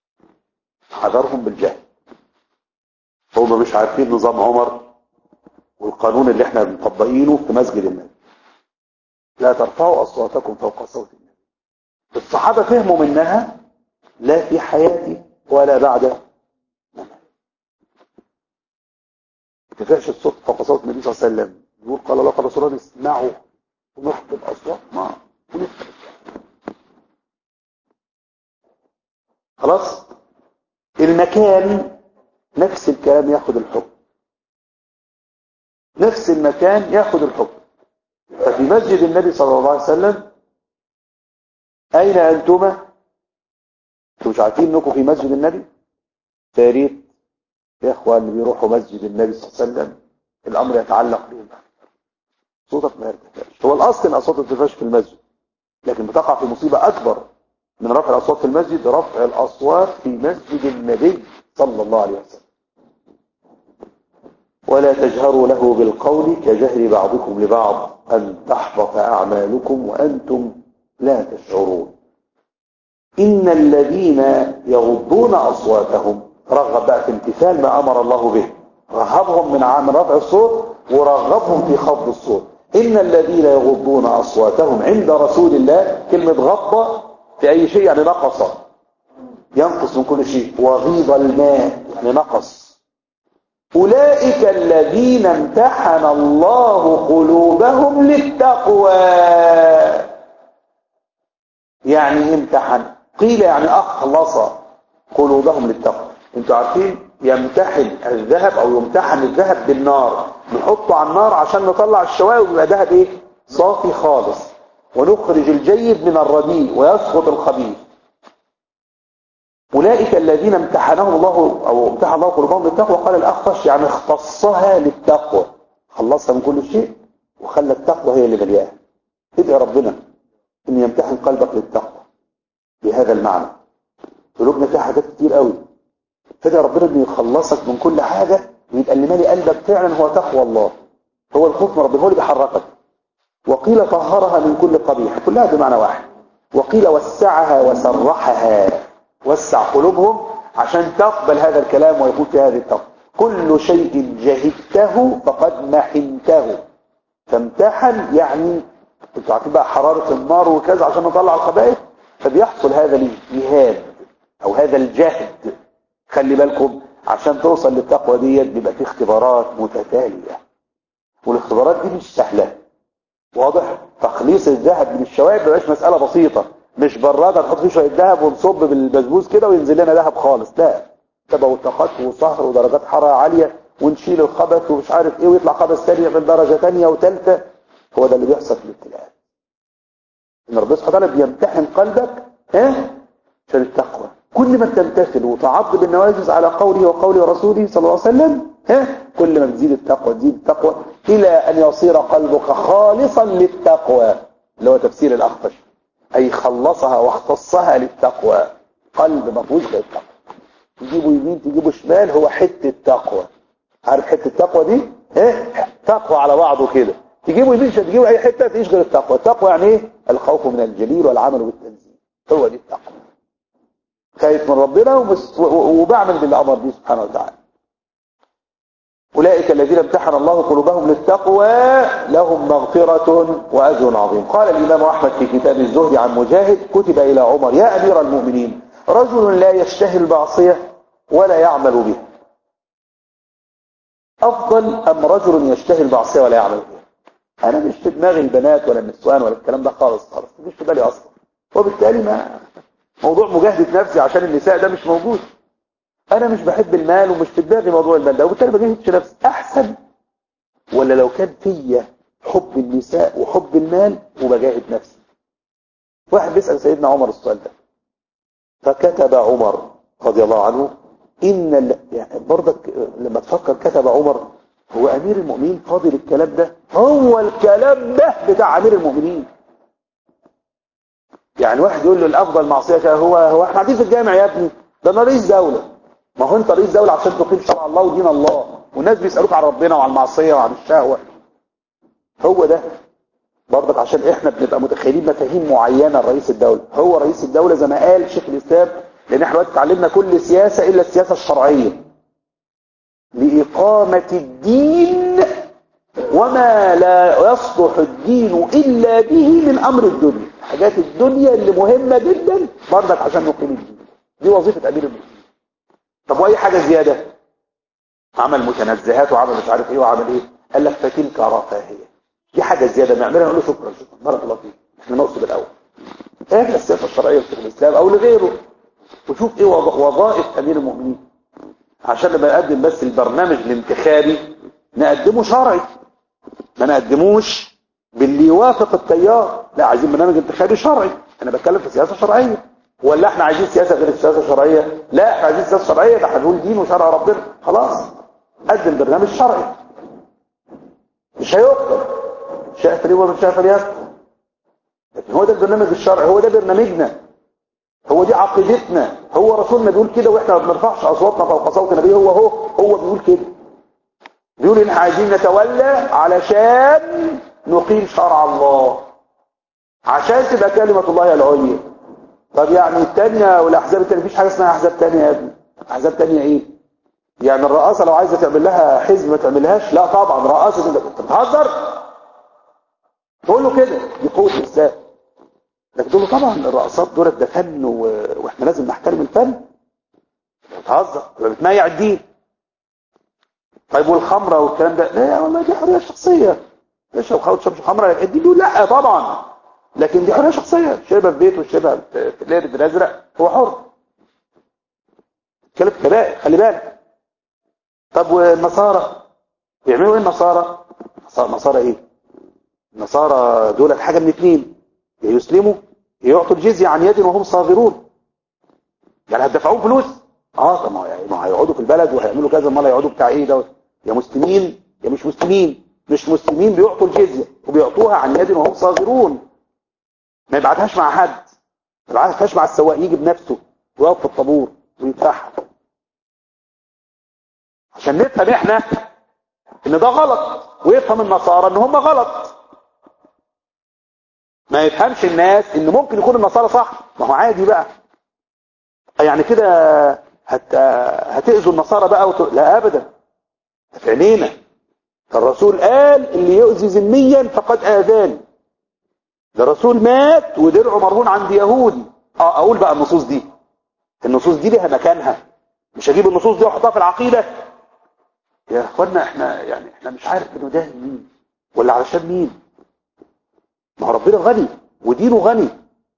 حذرهم بالجهل هم مش عارفين نظام عمر والقانون اللي احنا مطبقينه في مسجد النبي لا ترفعوا اصواتكم فوق صوت النبي الصحابه فهموا منها لا في حياتي ولا بعد ارتفاعش الصوت فوق صوت النبي صلى الله عليه وسلم يقول قال الله قال رسول الله اسمعوا ونخطب اصواتنا ونخطب خلاص المكان نفس الكلام ياخد الحكم نفس المكان ياخد الحكم ففي مسجد النبي صلى الله عليه وسلم اين انتما انتوا مش عارفين انكم في مسجد النبي فياريت يا اخوان اللي بيروحوا مسجد النبي صلى الله عليه وسلم الامر يتعلق بهم صوتك ما يرتفعش هو الاصل ان اصوات التفاش في المسجد لكن بتقع في مصيبه اكبر من رفع الاصوات في المسجد رفع الاصوات في مسجد النبي صلى الله عليه وسلم ولا تجهروا له بالقول كجهر بعضكم لبعض ان تحبط اعمالكم وانتم لا تشعرون ان الذين يغضون اصواتهم رغب بقى في امتثال ما امر الله به رهبهم من من رفع الصوت ورغبهم في خفض الصوت ان الذين يغضون اصواتهم عند رسول الله كلمه غض في اي شيء يعني نقص ينقص من كل شيء وغيض الماء يعني نقص اولئك الذين امتحن الله قلوبهم للتقوى يعني امتحن قيل يعني اخلص قلوبهم للتقوى انتوا عارفين يمتحن الذهب او يمتحن الذهب بالنار نحطه على النار عشان نطلع الشوائب ويبقى ذهب ايه صافي خالص ونخرج الجيد من الرديء ويسقط الخبيث اولئك الذين امتحنهم الله او امتحن الله قلوبهم للتقوى قال الاخفش يعني اختصها للتقوى خلصها من كل شيء وخلى التقوى هي اللي ملياها ادعي ربنا ان يمتحن قلبك للتقوى بهذا المعنى قلوبنا فيها حاجات كتير قوي فدعي ربنا انه يخلصك من كل حاجه ويبقى اللي مالي قلبك فعلا هو تقوى الله هو الخوف من ربنا هو اللي بيحركك وقيل طهرها من كل قبيح كلها بمعنى واحد وقيل وسعها وسرحها وسع قلوبهم عشان تقبل هذا الكلام ويكون في هذه التقوى كل شيء جهدته فقد محنته فامتحن يعني انتوا عارفين بقى حرارة النار وكذا عشان نطلع الخبائث فبيحصل هذا الاجتهاد او هذا الجهد خلي بالكم عشان توصل للتقوى ديت بيبقى في اختبارات متتالية والاختبارات دي مش سهلة واضح تخليص الذهب من الشوائب مبقاش مسألة بسيطة مش برادة نحط فيه شوية ذهب ونصب بالبسبوس كده وينزل لنا ذهب خالص لا تبقى وطاقات وصهر ودرجات حرارة عالية ونشيل الخبث ومش عارف ايه ويطلع خبث ثاني من درجة ثانية وثالثة هو ده اللي بيحصل في الابتلاءات ان ربنا سبحانه وتعالى بيمتحن قلبك ها عشان التقوى كل ما تمتثل وتعض بالنواجز على قوله وقول رسوله صلى الله عليه وسلم ها كل ما تزيد التقوى تزيد التقوى الى ان يصير قلبك خالصا للتقوى اللي هو تفسير الاخفش اي خلصها واختصها للتقوى قلب ما فيهوش غير التقوى تجيبه يمين تجيبه شمال هو حته تقوى عارف حته التقوى دي ايه تقوى على بعضه كده تجيبه يمين مش تجيبه اي حته تعيش غير التقوى التقوى يعني ايه الخوف من الجليل والعمل بالتنزيل هو دي التقوى خايف من ربنا وبس وبعمل باللي امر به سبحانه وتعالى اولئك الذين امتحن الله قلوبهم للتقوى لهم مغفرة واجر عظيم قال الامام احمد في كتاب الزهد عن مجاهد كتب الى عمر يا امير المؤمنين رجل لا يشتهي المعصية ولا يعمل بها افضل ام رجل يشتهي المعصية ولا يعمل بها انا مش في دماغي البنات ولا النسوان ولا الكلام ده خالص خالص مش في بالي اصلا وبالتالي ما موضوع مجاهدة نفسي عشان النساء ده مش موجود انا مش بحب المال ومش في دماغي موضوع المال ده وبالتالي ما بجاهدش نفسي احسن ولا لو كان فيا حب النساء وحب المال وبجاهد نفسي واحد بيسأل سيدنا عمر السؤال ده فكتب عمر رضي الله عنه ان ال... يعني برضك لما تفكر كتب عمر هو امير المؤمنين فاضل الكلام ده هو الكلام ده بتاع امير المؤمنين يعني واحد يقول له الافضل معصيه هو هو احنا قاعدين في الجامع يا ابني ده انا رئيس دوله ما هو انت رئيس دوله عشان تقيم شرع الله ودين الله والناس بيسالوك عن ربنا وعن المعصيه وعن الشهوه هو ده برضك عشان احنا بنبقى متخيلين مفاهيم معينه لرئيس الدوله هو رئيس الدوله زي ما قال شيخ الاسلام لان احنا دلوقتي اتعلمنا كل سياسه الا السياسه الشرعيه لاقامه الدين وما لا يصلح الدين إلا به من أمر الدنيا حاجات الدنيا اللي مهمة جدا برضك عشان نقيم الدين دي وظيفة أمير المؤمنين طب وأي حاجة زيادة عمل متنزهات وعمل مش عارف ايه وعمل ايه قال لك فتلك رفاهية دي حاجة زيادة نعملها نقول له شكرا شكرا بارك الله فيك احنا نقصد الأول ايه السياسة الشرعية في الإسلام أو لغيره وشوف ايه وظائف أمير المؤمنين عشان لما نقدم بس البرنامج الانتخابي نقدمه شرعي ما نقدموش باللي يوافق التيار لا عايزين برنامج انتخابي شرعي انا بتكلم في سياسه شرعيه ولا احنا عايزين سياسه غير السياسه الشرعيه لا احنا عايزين سياسه شرعيه ده هنقول دين وشرع ربنا خلاص قدم برنامج شرعي مش هيقبل شاء فليه ومن شاء فليكفر لكن هو ده البرنامج الشرعي هو ده برنامجنا هو دي عقيدتنا هو رسولنا بيقول كده واحنا ما بنرفعش اصواتنا فوق صوت النبي هو هو هو بيقول كده بيقول ان عايزين نتولى علشان نقيم شرع الله عشان تبقى كلمة الله العليا طب يعني التانية والاحزاب التانية مفيش حاجة اسمها احزاب تانية يا ابني احزاب تانية ايه يعني الرئاسة لو عايزة تعمل لها حزب ما تعملهاش لا طبعا رئاسة انت بتهزر تقول له كده دي قوة الاسلام لكن تقول له طبعا الرقصات دولت ده فن و... واحنا لازم نحترم الفن بتهزر بتميع الدين طيب والخمرة والكلام ده لا والله دي حرية شخصية تشرب خمرة تشرب خمرة الدين بيقول لا طبعا لكن دي حرية شخصية شربها في بيته شربها في الليل الازرق هو حر كلام كبائر خلي بالك طب والنصارى بيعملوا ايه النصارى نصارى ايه النصارى دول حاجة من اتنين يا يسلموا يا يعطوا الجزية عن يد وهم صاغرون يعني هتدفعوهم فلوس اه طب ما هيقعدوا في البلد وهيعملوا كذا امال هيقعدوا بتاع ايه دوت يا مسلمين يا مش مسلمين مش مسلمين بيعطوا الجزية وبيعطوها عن يد وهم صاغرون ما يبعتهاش مع حد ما يبعتهاش مع السواق يجي بنفسه ويقف في الطابور ويدفعها عشان نفهم احنا ان ده غلط ويفهم النصارى ان هم غلط ما يفهمش الناس ان ممكن يكون النصارى صح ما هو عادي بقى يعني كده هت... هتأذوا النصارى بقى وت... لا ابدا في عينينا فالرسول قال اللي يؤذي ذميا فقد آذاني ده الرسول مات ودرعه مرهون عند يهودي اه اقول بقى النصوص دي النصوص دي ليها مكانها مش هجيب النصوص دي واحطها في العقيدة يا اخوانا احنا يعني احنا مش عارف انه ده مين ولا علشان مين ما هو ربنا غني ودينه غني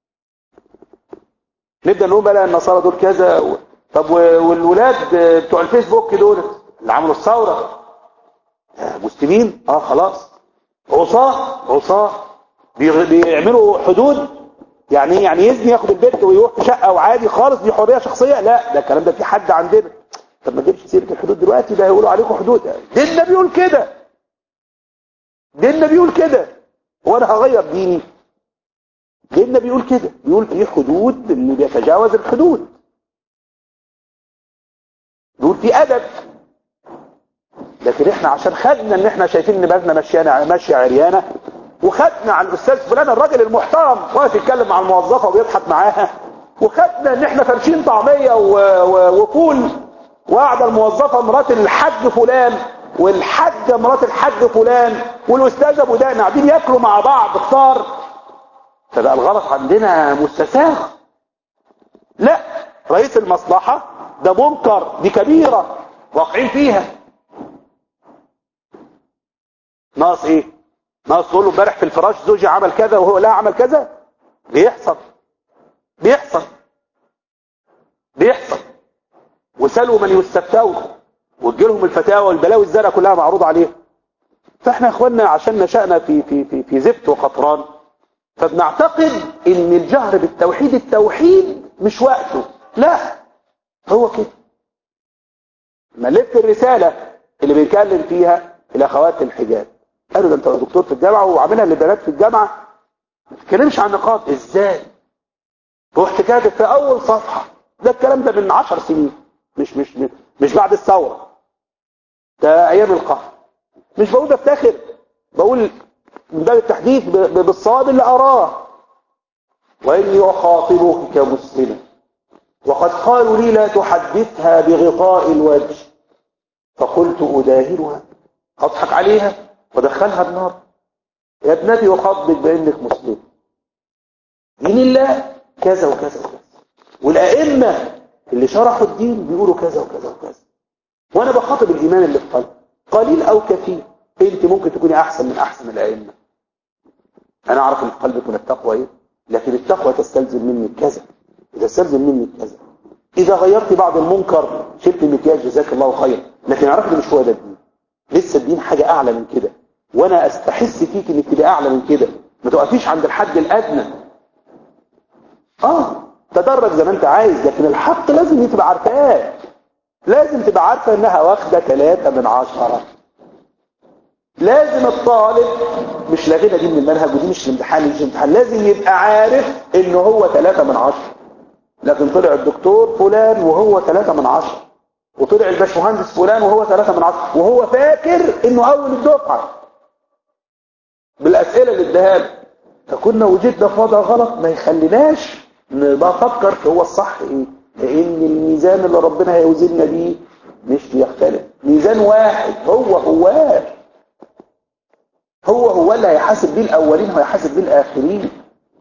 نبدأ نقول بقى النصارى دول كذا و... طب والولاد بتوع الفيسبوك دول اللي عملوا الثورة مسلمين اه خلاص عصاه عصاه بيعملوا حدود يعني ايه يعني يزني ياخد البيت ويروح في شقه وعادي خالص دي حريه شخصيه لا ده الكلام ده في حد عندنا طب ما تجيبش سيره الحدود دلوقتي ده هيقولوا عليكم حدود ديننا بيقول كده ديننا بيقول كده وانا هغير ديني ديننا بيقول كده بيقول في حدود اللي بيتجاوز الحدود بيقول في ادب لكن احنا عشان خدنا ان احنا شايفين ان بلدنا ماشيه ماشيه عريانه وخدنا على الاستاذ فلان الراجل المحترم واقف يتكلم مع الموظفه وبيضحك معاها وخدنا ان احنا فرشين طعميه وفول وقاعده الموظفه مرات الحاج فلان والحاجه مرات الحاج فلان والاستاذ ابو دقن قاعدين ياكلوا مع بعض افطار فبقى الغلط عندنا مستساغ لا رئيس المصلحه ده منكر دي كبيره واقعين فيها ناقص ايه ناقص تقول له امبارح في الفراش زوجي عمل كذا وهو لا عمل كذا بيحصل بيحصل بيحصل وسالوا من يستفتون وتجيلهم الفتاوى والبلاوي الزرقاء كلها معروضه عليهم فاحنا يا اخوانا عشان نشأنا في في في في زفت وقطران فبنعتقد ان الجهر بالتوحيد التوحيد مش وقته لا هو كده ملف الرسالة اللي بيتكلم فيها الاخوات الحجاب قالوا ده انت دكتور في الجامعة وعاملها للبنات في الجامعة ما تتكلمش عن نقاط ازاي رحت كاتب في اول صفحة ده الكلام ده من عشر سنين مش مش مش بعد الثورة ده ايام القهر مش بقول افتخر بقول من باب التحديث بالصواب اللي اراه واني اخاطبك كمسلم وقد قالوا لي لا تحدثها بغطاء الوجه فقلت اداهرها اضحك عليها ودخلها النار يا ابنتي وخطبك بانك مسلم دين الله كذا وكذا وكذا والائمه اللي شرحوا الدين بيقولوا كذا وكذا وكذا وانا بخاطب الايمان اللي في قلبي قليل او كثير انت ممكن تكوني احسن من احسن الائمه انا اعرف ان في قلبك من التقوى ايه لكن التقوى تستلزم مني كذا تستلزم مني كذا اذا غيرت بعض المنكر شلت المكياج جزاك الله خير لكن اعرف ان مش هو ده الدين لسه الدين حاجه اعلى من كده وانا استحس فيك انك تبقى اعلى من كده ما تقفيش عند الحد الادنى اه تدرج زي ما انت عايز لكن الحق لازم تبقى عارفاه لازم تبقى عارفه انها واخده ثلاثة من عشرة لازم الطالب مش لاغينا دي من المنهج ودي مش الامتحان مش الامتحان لازم يبقى عارف ان هو ثلاثة من عشرة لكن طلع الدكتور فلان وهو ثلاثة من عشرة وطلع الباشمهندس فلان وهو ثلاثة من عشرة وهو فاكر انه اول الدفعة بالاسئلة اللي اداها له فكنا وجدنا في وضع غلط ما يخليناش نبقى افكر في هو الصح ايه لان الميزان اللي ربنا هيوزننا بيه مش بيختلف ميزان واحد هو هو هو هو اللي هيحاسب بيه الاولين وهيحاسب بيه الاخرين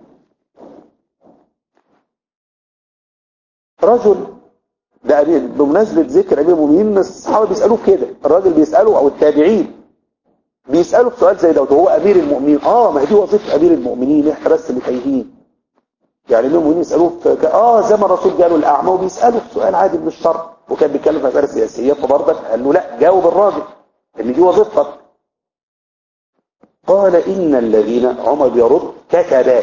رجل ده أمير بمناسبة ذكر أمير المؤمنين الصحابة بيسألوه كده الراجل بيسأله أو التابعين بيسألوا في سؤال زي ده وهو أمير المؤمنين آه ما هي دي وظيفة أمير المؤمنين إحنا بس اللي تايهين يعني أمير المؤمنين يسألوه في آه زي ما الرسول قالوا الأعمى وبيسألوا في سؤال عادي من الشرع وكان بيتكلم في مسائل سياسية فبرضك قال له لا جاوب الراجل إن دي وظيفتك قال إن الذين عمر بيرد كتبات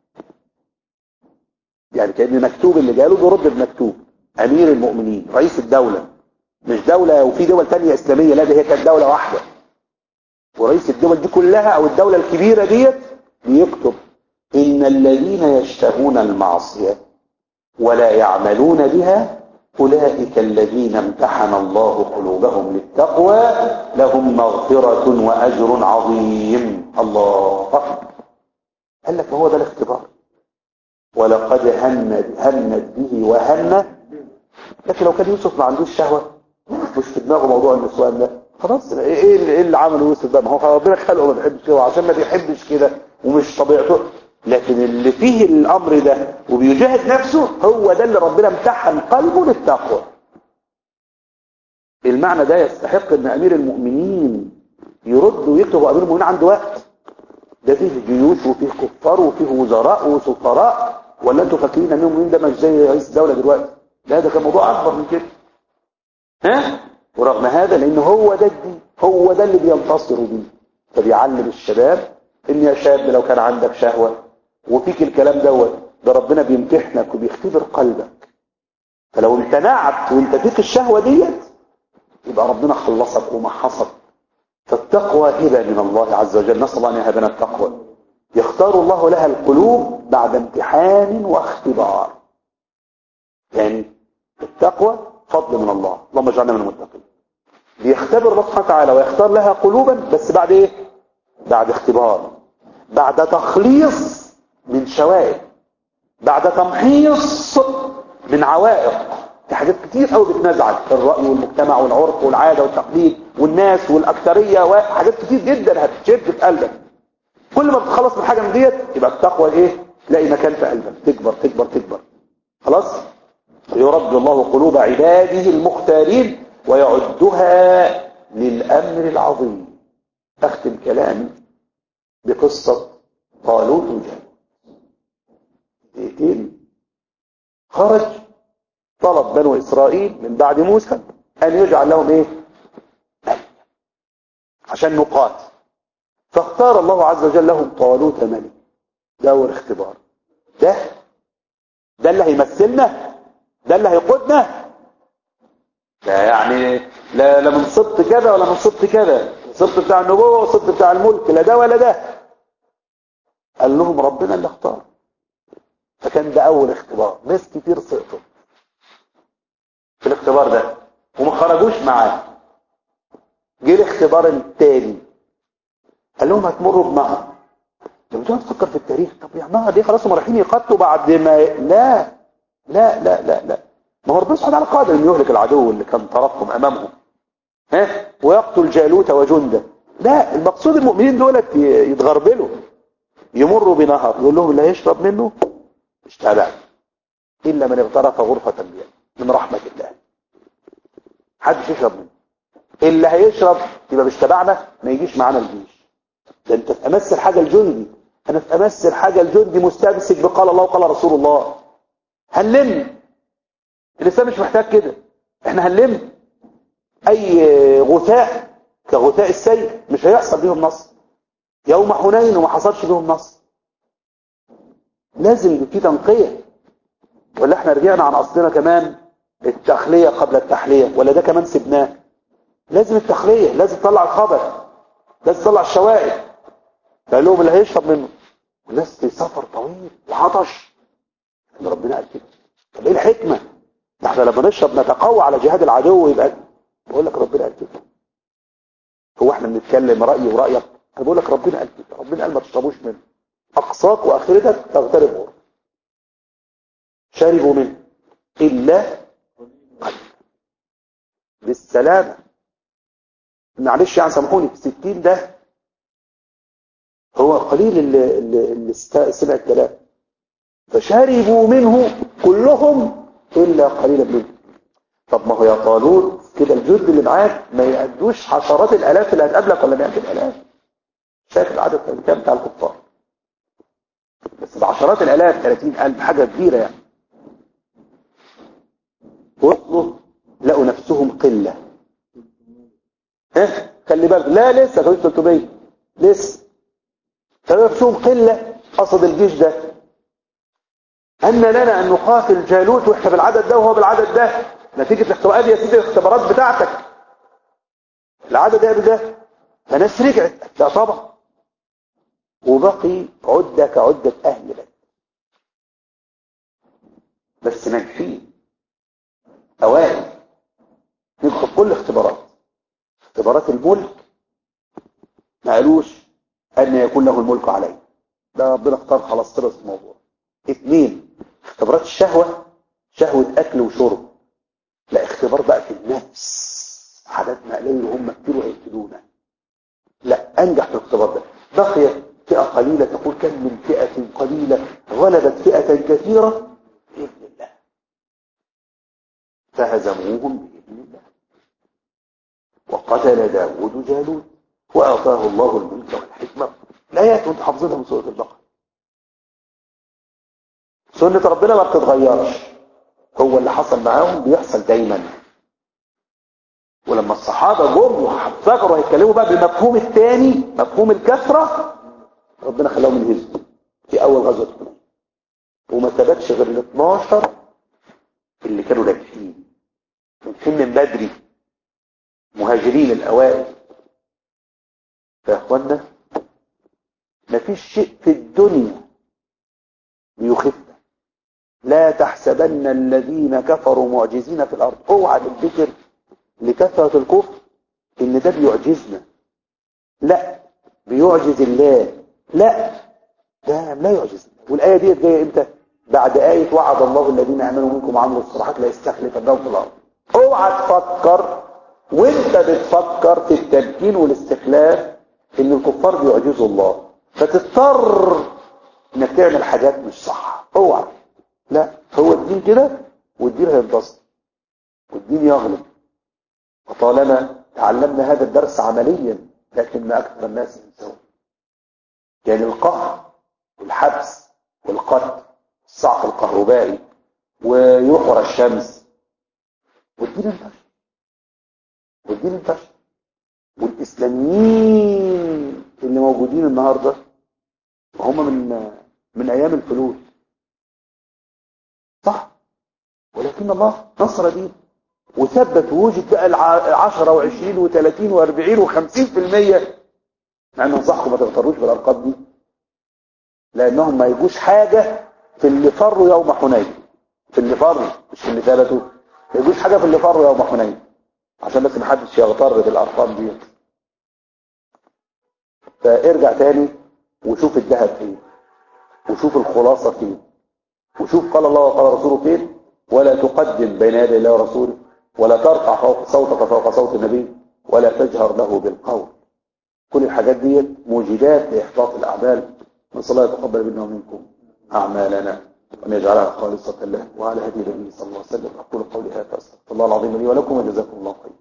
يعني كأن مكتوب اللي جاله بيرد بمكتوب أمير المؤمنين رئيس الدولة مش دولة وفي دول تانية إسلامية لا دي هي كانت دولة واحدة ورئيس الدول دي كلها أو الدولة الكبيرة ديت بيكتب إن الذين يشتهون المعصية ولا يعملون بها أولئك الذين امتحن الله قلوبهم للتقوى لهم مغفرة وأجر عظيم الله قال لك هو ده الاختبار ولقد همت همت به وهم لكن لو كان يوسف ما عندوش شهوة مش في دماغه موضوع النسوان ده خلاص ايه اللي, إيه اللي عمله يوسف ده ما هو ربنا خلقه ما بيحبش كده وعشان ما بيحبش كده ومش طبيعته لكن اللي فيه الامر ده وبيجاهد نفسه هو ده اللي ربنا امتحن قلبه للتقوى المعنى ده يستحق ان امير المؤمنين يرد ويكتب امير المؤمنين عنده وقت ده فيه جيوش وفيه كفار وفيه وزراء وسفراء ولا انتوا فاكرين امير المؤمنين ده مش زي رئيس الدوله دلوقتي لا ده كان موضوع اكبر من كده ها ورغم هذا لان هو ده الدين هو ده اللي بينتصروا بيه فبيعلم الشباب ان يا شاب لو كان عندك شهوه وفيك الكلام دوت ده ربنا بيمتحنك وبيختبر قلبك فلو امتنعت وانت فيك الشهوه ديت يبقى ربنا خلصك ومحصك فالتقوى هبه من الله عز وجل نسال الله ان يهبنا التقوى يختار الله لها القلوب بعد امتحان واختبار يعني التقوى فضل من الله اللهم اجعلنا من المتقين بيختبر الله سبحانه وتعالى ويختار لها قلوبا بس بعد ايه بعد اختبار بعد تخليص من شوائب بعد تمحيص من عوائق في حاجات كتير قوي بتنازعك الرأي والمجتمع والعرف والعادة والتقليد والناس والأكثرية وحاجات كتير جدا هتشد في قلبك كل ما بتخلص من حاجة من ديت يبقى التقوى ايه تلاقي مكان في قلبك تكبر تكبر تكبر خلاص يرد الله قلوب عباده المختارين ويعدها للأمر العظيم أختم كلامي بقصة طالوت وجالوت دقيقتين خرج طلب بنو إسرائيل من بعد موسى أن يجعل لهم إيه عشان نقاتل فاختار الله عز وجل لهم طالوت ملك دور اختبار ده ده اللي هيمثلنا ده اللي هيقودنا ده يعني لا, لا من صبت كذا ولا من صبت كذا صبت بتاع النبوة وصبت بتاع الملك لا ده ولا ده قال لهم ربنا اللي اختار فكان ده اول اختبار ناس كتير سقطوا في الاختبار ده وما خرجوش معاه جه الاختبار التاني قال لهم هتمروا بنهر لما تقعد تفكر في التاريخ طب يا نهر دي خلاص هم رايحين يقتلوا بعد ما لا لا لا لا لا ما هو ربنا سبحانه وتعالى قادر انه يهلك العدو اللي كان طرفهم امامهم ها ويقتل جالوت وجنده لا المقصود المؤمنين دولت يتغربلوا يمروا بنهر يقول لهم اللي هيشرب منه مش تابع الا من اغترف غرفه بيده من رحمه الله حدش يشرب منه اللي هيشرب يبقى مش تبعنا ما يجيش معانا الجيش ده انت في امس الحاجه الجندي انا في امس الحاجه الجندي مستمسك بقال الله وقال رسول الله هنلم الاسلام مش محتاج كده احنا هنلم اي غثاء كغثاء السيل مش هيحصل بيهم نصر يوم حنين وما حصلش بيهم نصر لازم يبقى في تنقيه ولا احنا رجعنا عن اصلنا كمان التخليه قبل التحليه ولا ده كمان سبناه لازم التخليه لازم تطلع الخبر لازم تطلع الشوائب قال لهم اللي هيشرب منه والناس في سفر طويل وعطش ان ربنا قال كده طب ايه الحكمه ده احنا لما نشرب نتقوى على جهاد العدو يبقى بقول لك ربنا قال كده هو احنا بنتكلم رايي ورايك انا بقول لك ربنا قال كده ربنا قال ما تشربوش منه اقصاك واخرتك تغترب غرب شربوا منه الا قليلا بالسلامه معلش يعني سامحوني في 60 ده هو قليل اللي, اللي, اللي سمع الكلام فشربوا منه كلهم إلا قليلا منهم طب ما هو يا طالوت كده الجند اللي معاك ما يأدوش عشرات الآلاف اللي هتقابلك ولا مئات الآلاف شايف العدد كام بتاع الكفار بس بعشرات الآلاف 30 ألف حاجة كبيرة يعني وصلوا لقوا نفسهم قلة ها خلي بالك لا لسه خليش 300 لسه فلقوا نفسهم قلة قصد الجيش ده أن لنا أن نقاتل جالوت وإحنا بالعدد ده وهو بالعدد ده نتيجة الاختبارات يا سيدي الاختبارات بتاعتك العدد ده ده فناس رجعت لا طبعا وبقي عدة كعدة أهل بدر بس ناجحين أوائل نجحوا في كل الاختبارات اختبارات الملك ما قالوش أن يكون له الملك عليه ده ربنا اختار خلاص خلص الموضوع اثنين اختبارات الشهوة شهوة أكل وشرب لا اختبار بقى في النفس عددنا قليل وهم كتير وهيفيدونا لا أنجح في الاختبار ده بقي فئة قليلة تقول كم من فئة قليلة غلبت فئة كثيرة بإذن الله فهزموهم بإذن الله وقتل داود جالوت وأعطاه الله الملك والحكمة الآيات وانت حافظينها من سورة البقرة سنة ربنا ما بتتغيرش هو اللي حصل معاهم بيحصل دايما ولما الصحابة جم وفكروا هيتكلموا بقى بالمفهوم الثاني مفهوم الكثرة ربنا خلاهم ينهزموا في أول غزوة حنين وما ثبتش غير ال 12 اللي كانوا ناجحين من من بدري مهاجرين الأوائل فيا اخوانا مفيش شيء في الدنيا بيخفنا لا تحسبن الذين كفروا معجزين في الأرض اوعى تفتكر لكثرة الكفر ان ده بيعجزنا لا بيعجز الله لا ده لا يعجزنا والآية دي جاية امتى بعد آية وعد الله الذين آمنوا منكم وعملوا الصالحات لا يستخلفنهم في الأرض اوعى تفكر وانت بتفكر في التمكين والاستخلاف ان الكفار بيعجزوا الله فتضطر انك تعمل حاجات مش صح اوعى لا هو الدين كده والدين هينتصر والدين يغلب وطالما تعلمنا هذا الدرس عمليا لكن اكثر الناس ينسون يعني القهر والحبس والقتل الصعق الكهربائي ويحور الشمس والدين انتشر والدين انتشر والاسلاميين اللي موجودين النهارده هم من من ايام الفلوس صح ولكن الله نصر دين وثبت وجود بقى العشرة وعشرين وثلاثين واربعين وخمسين في المية مع ان انصحكم ما تغتروش بالارقام دي لانهم ما يجوش حاجة في اللي فروا يوم حنين في اللي فروا مش في اللي ثبتوا ما يجوش حاجة في اللي فروا يوم حنين عشان بس محدش يغتر بالارقام دي فارجع تاني وشوف الذهب فين وشوف الخلاصة فين وشوف قال الله وقال رسوله فين ولا تقدم بين يدي الله ورسوله ولا ترفع فوق صوتك فوق صوت النبي ولا تجهر له بالقول كل الحاجات دي موجبات لاحباط الاعمال نسال الله يتقبل منا ومنكم اعمالنا وان يجعلها خالصه له وعلى هدي النبي صلى الله عليه وسلم اقول قولي هذا استغفر الله العظيم لي ولكم وجزاكم الله خيرا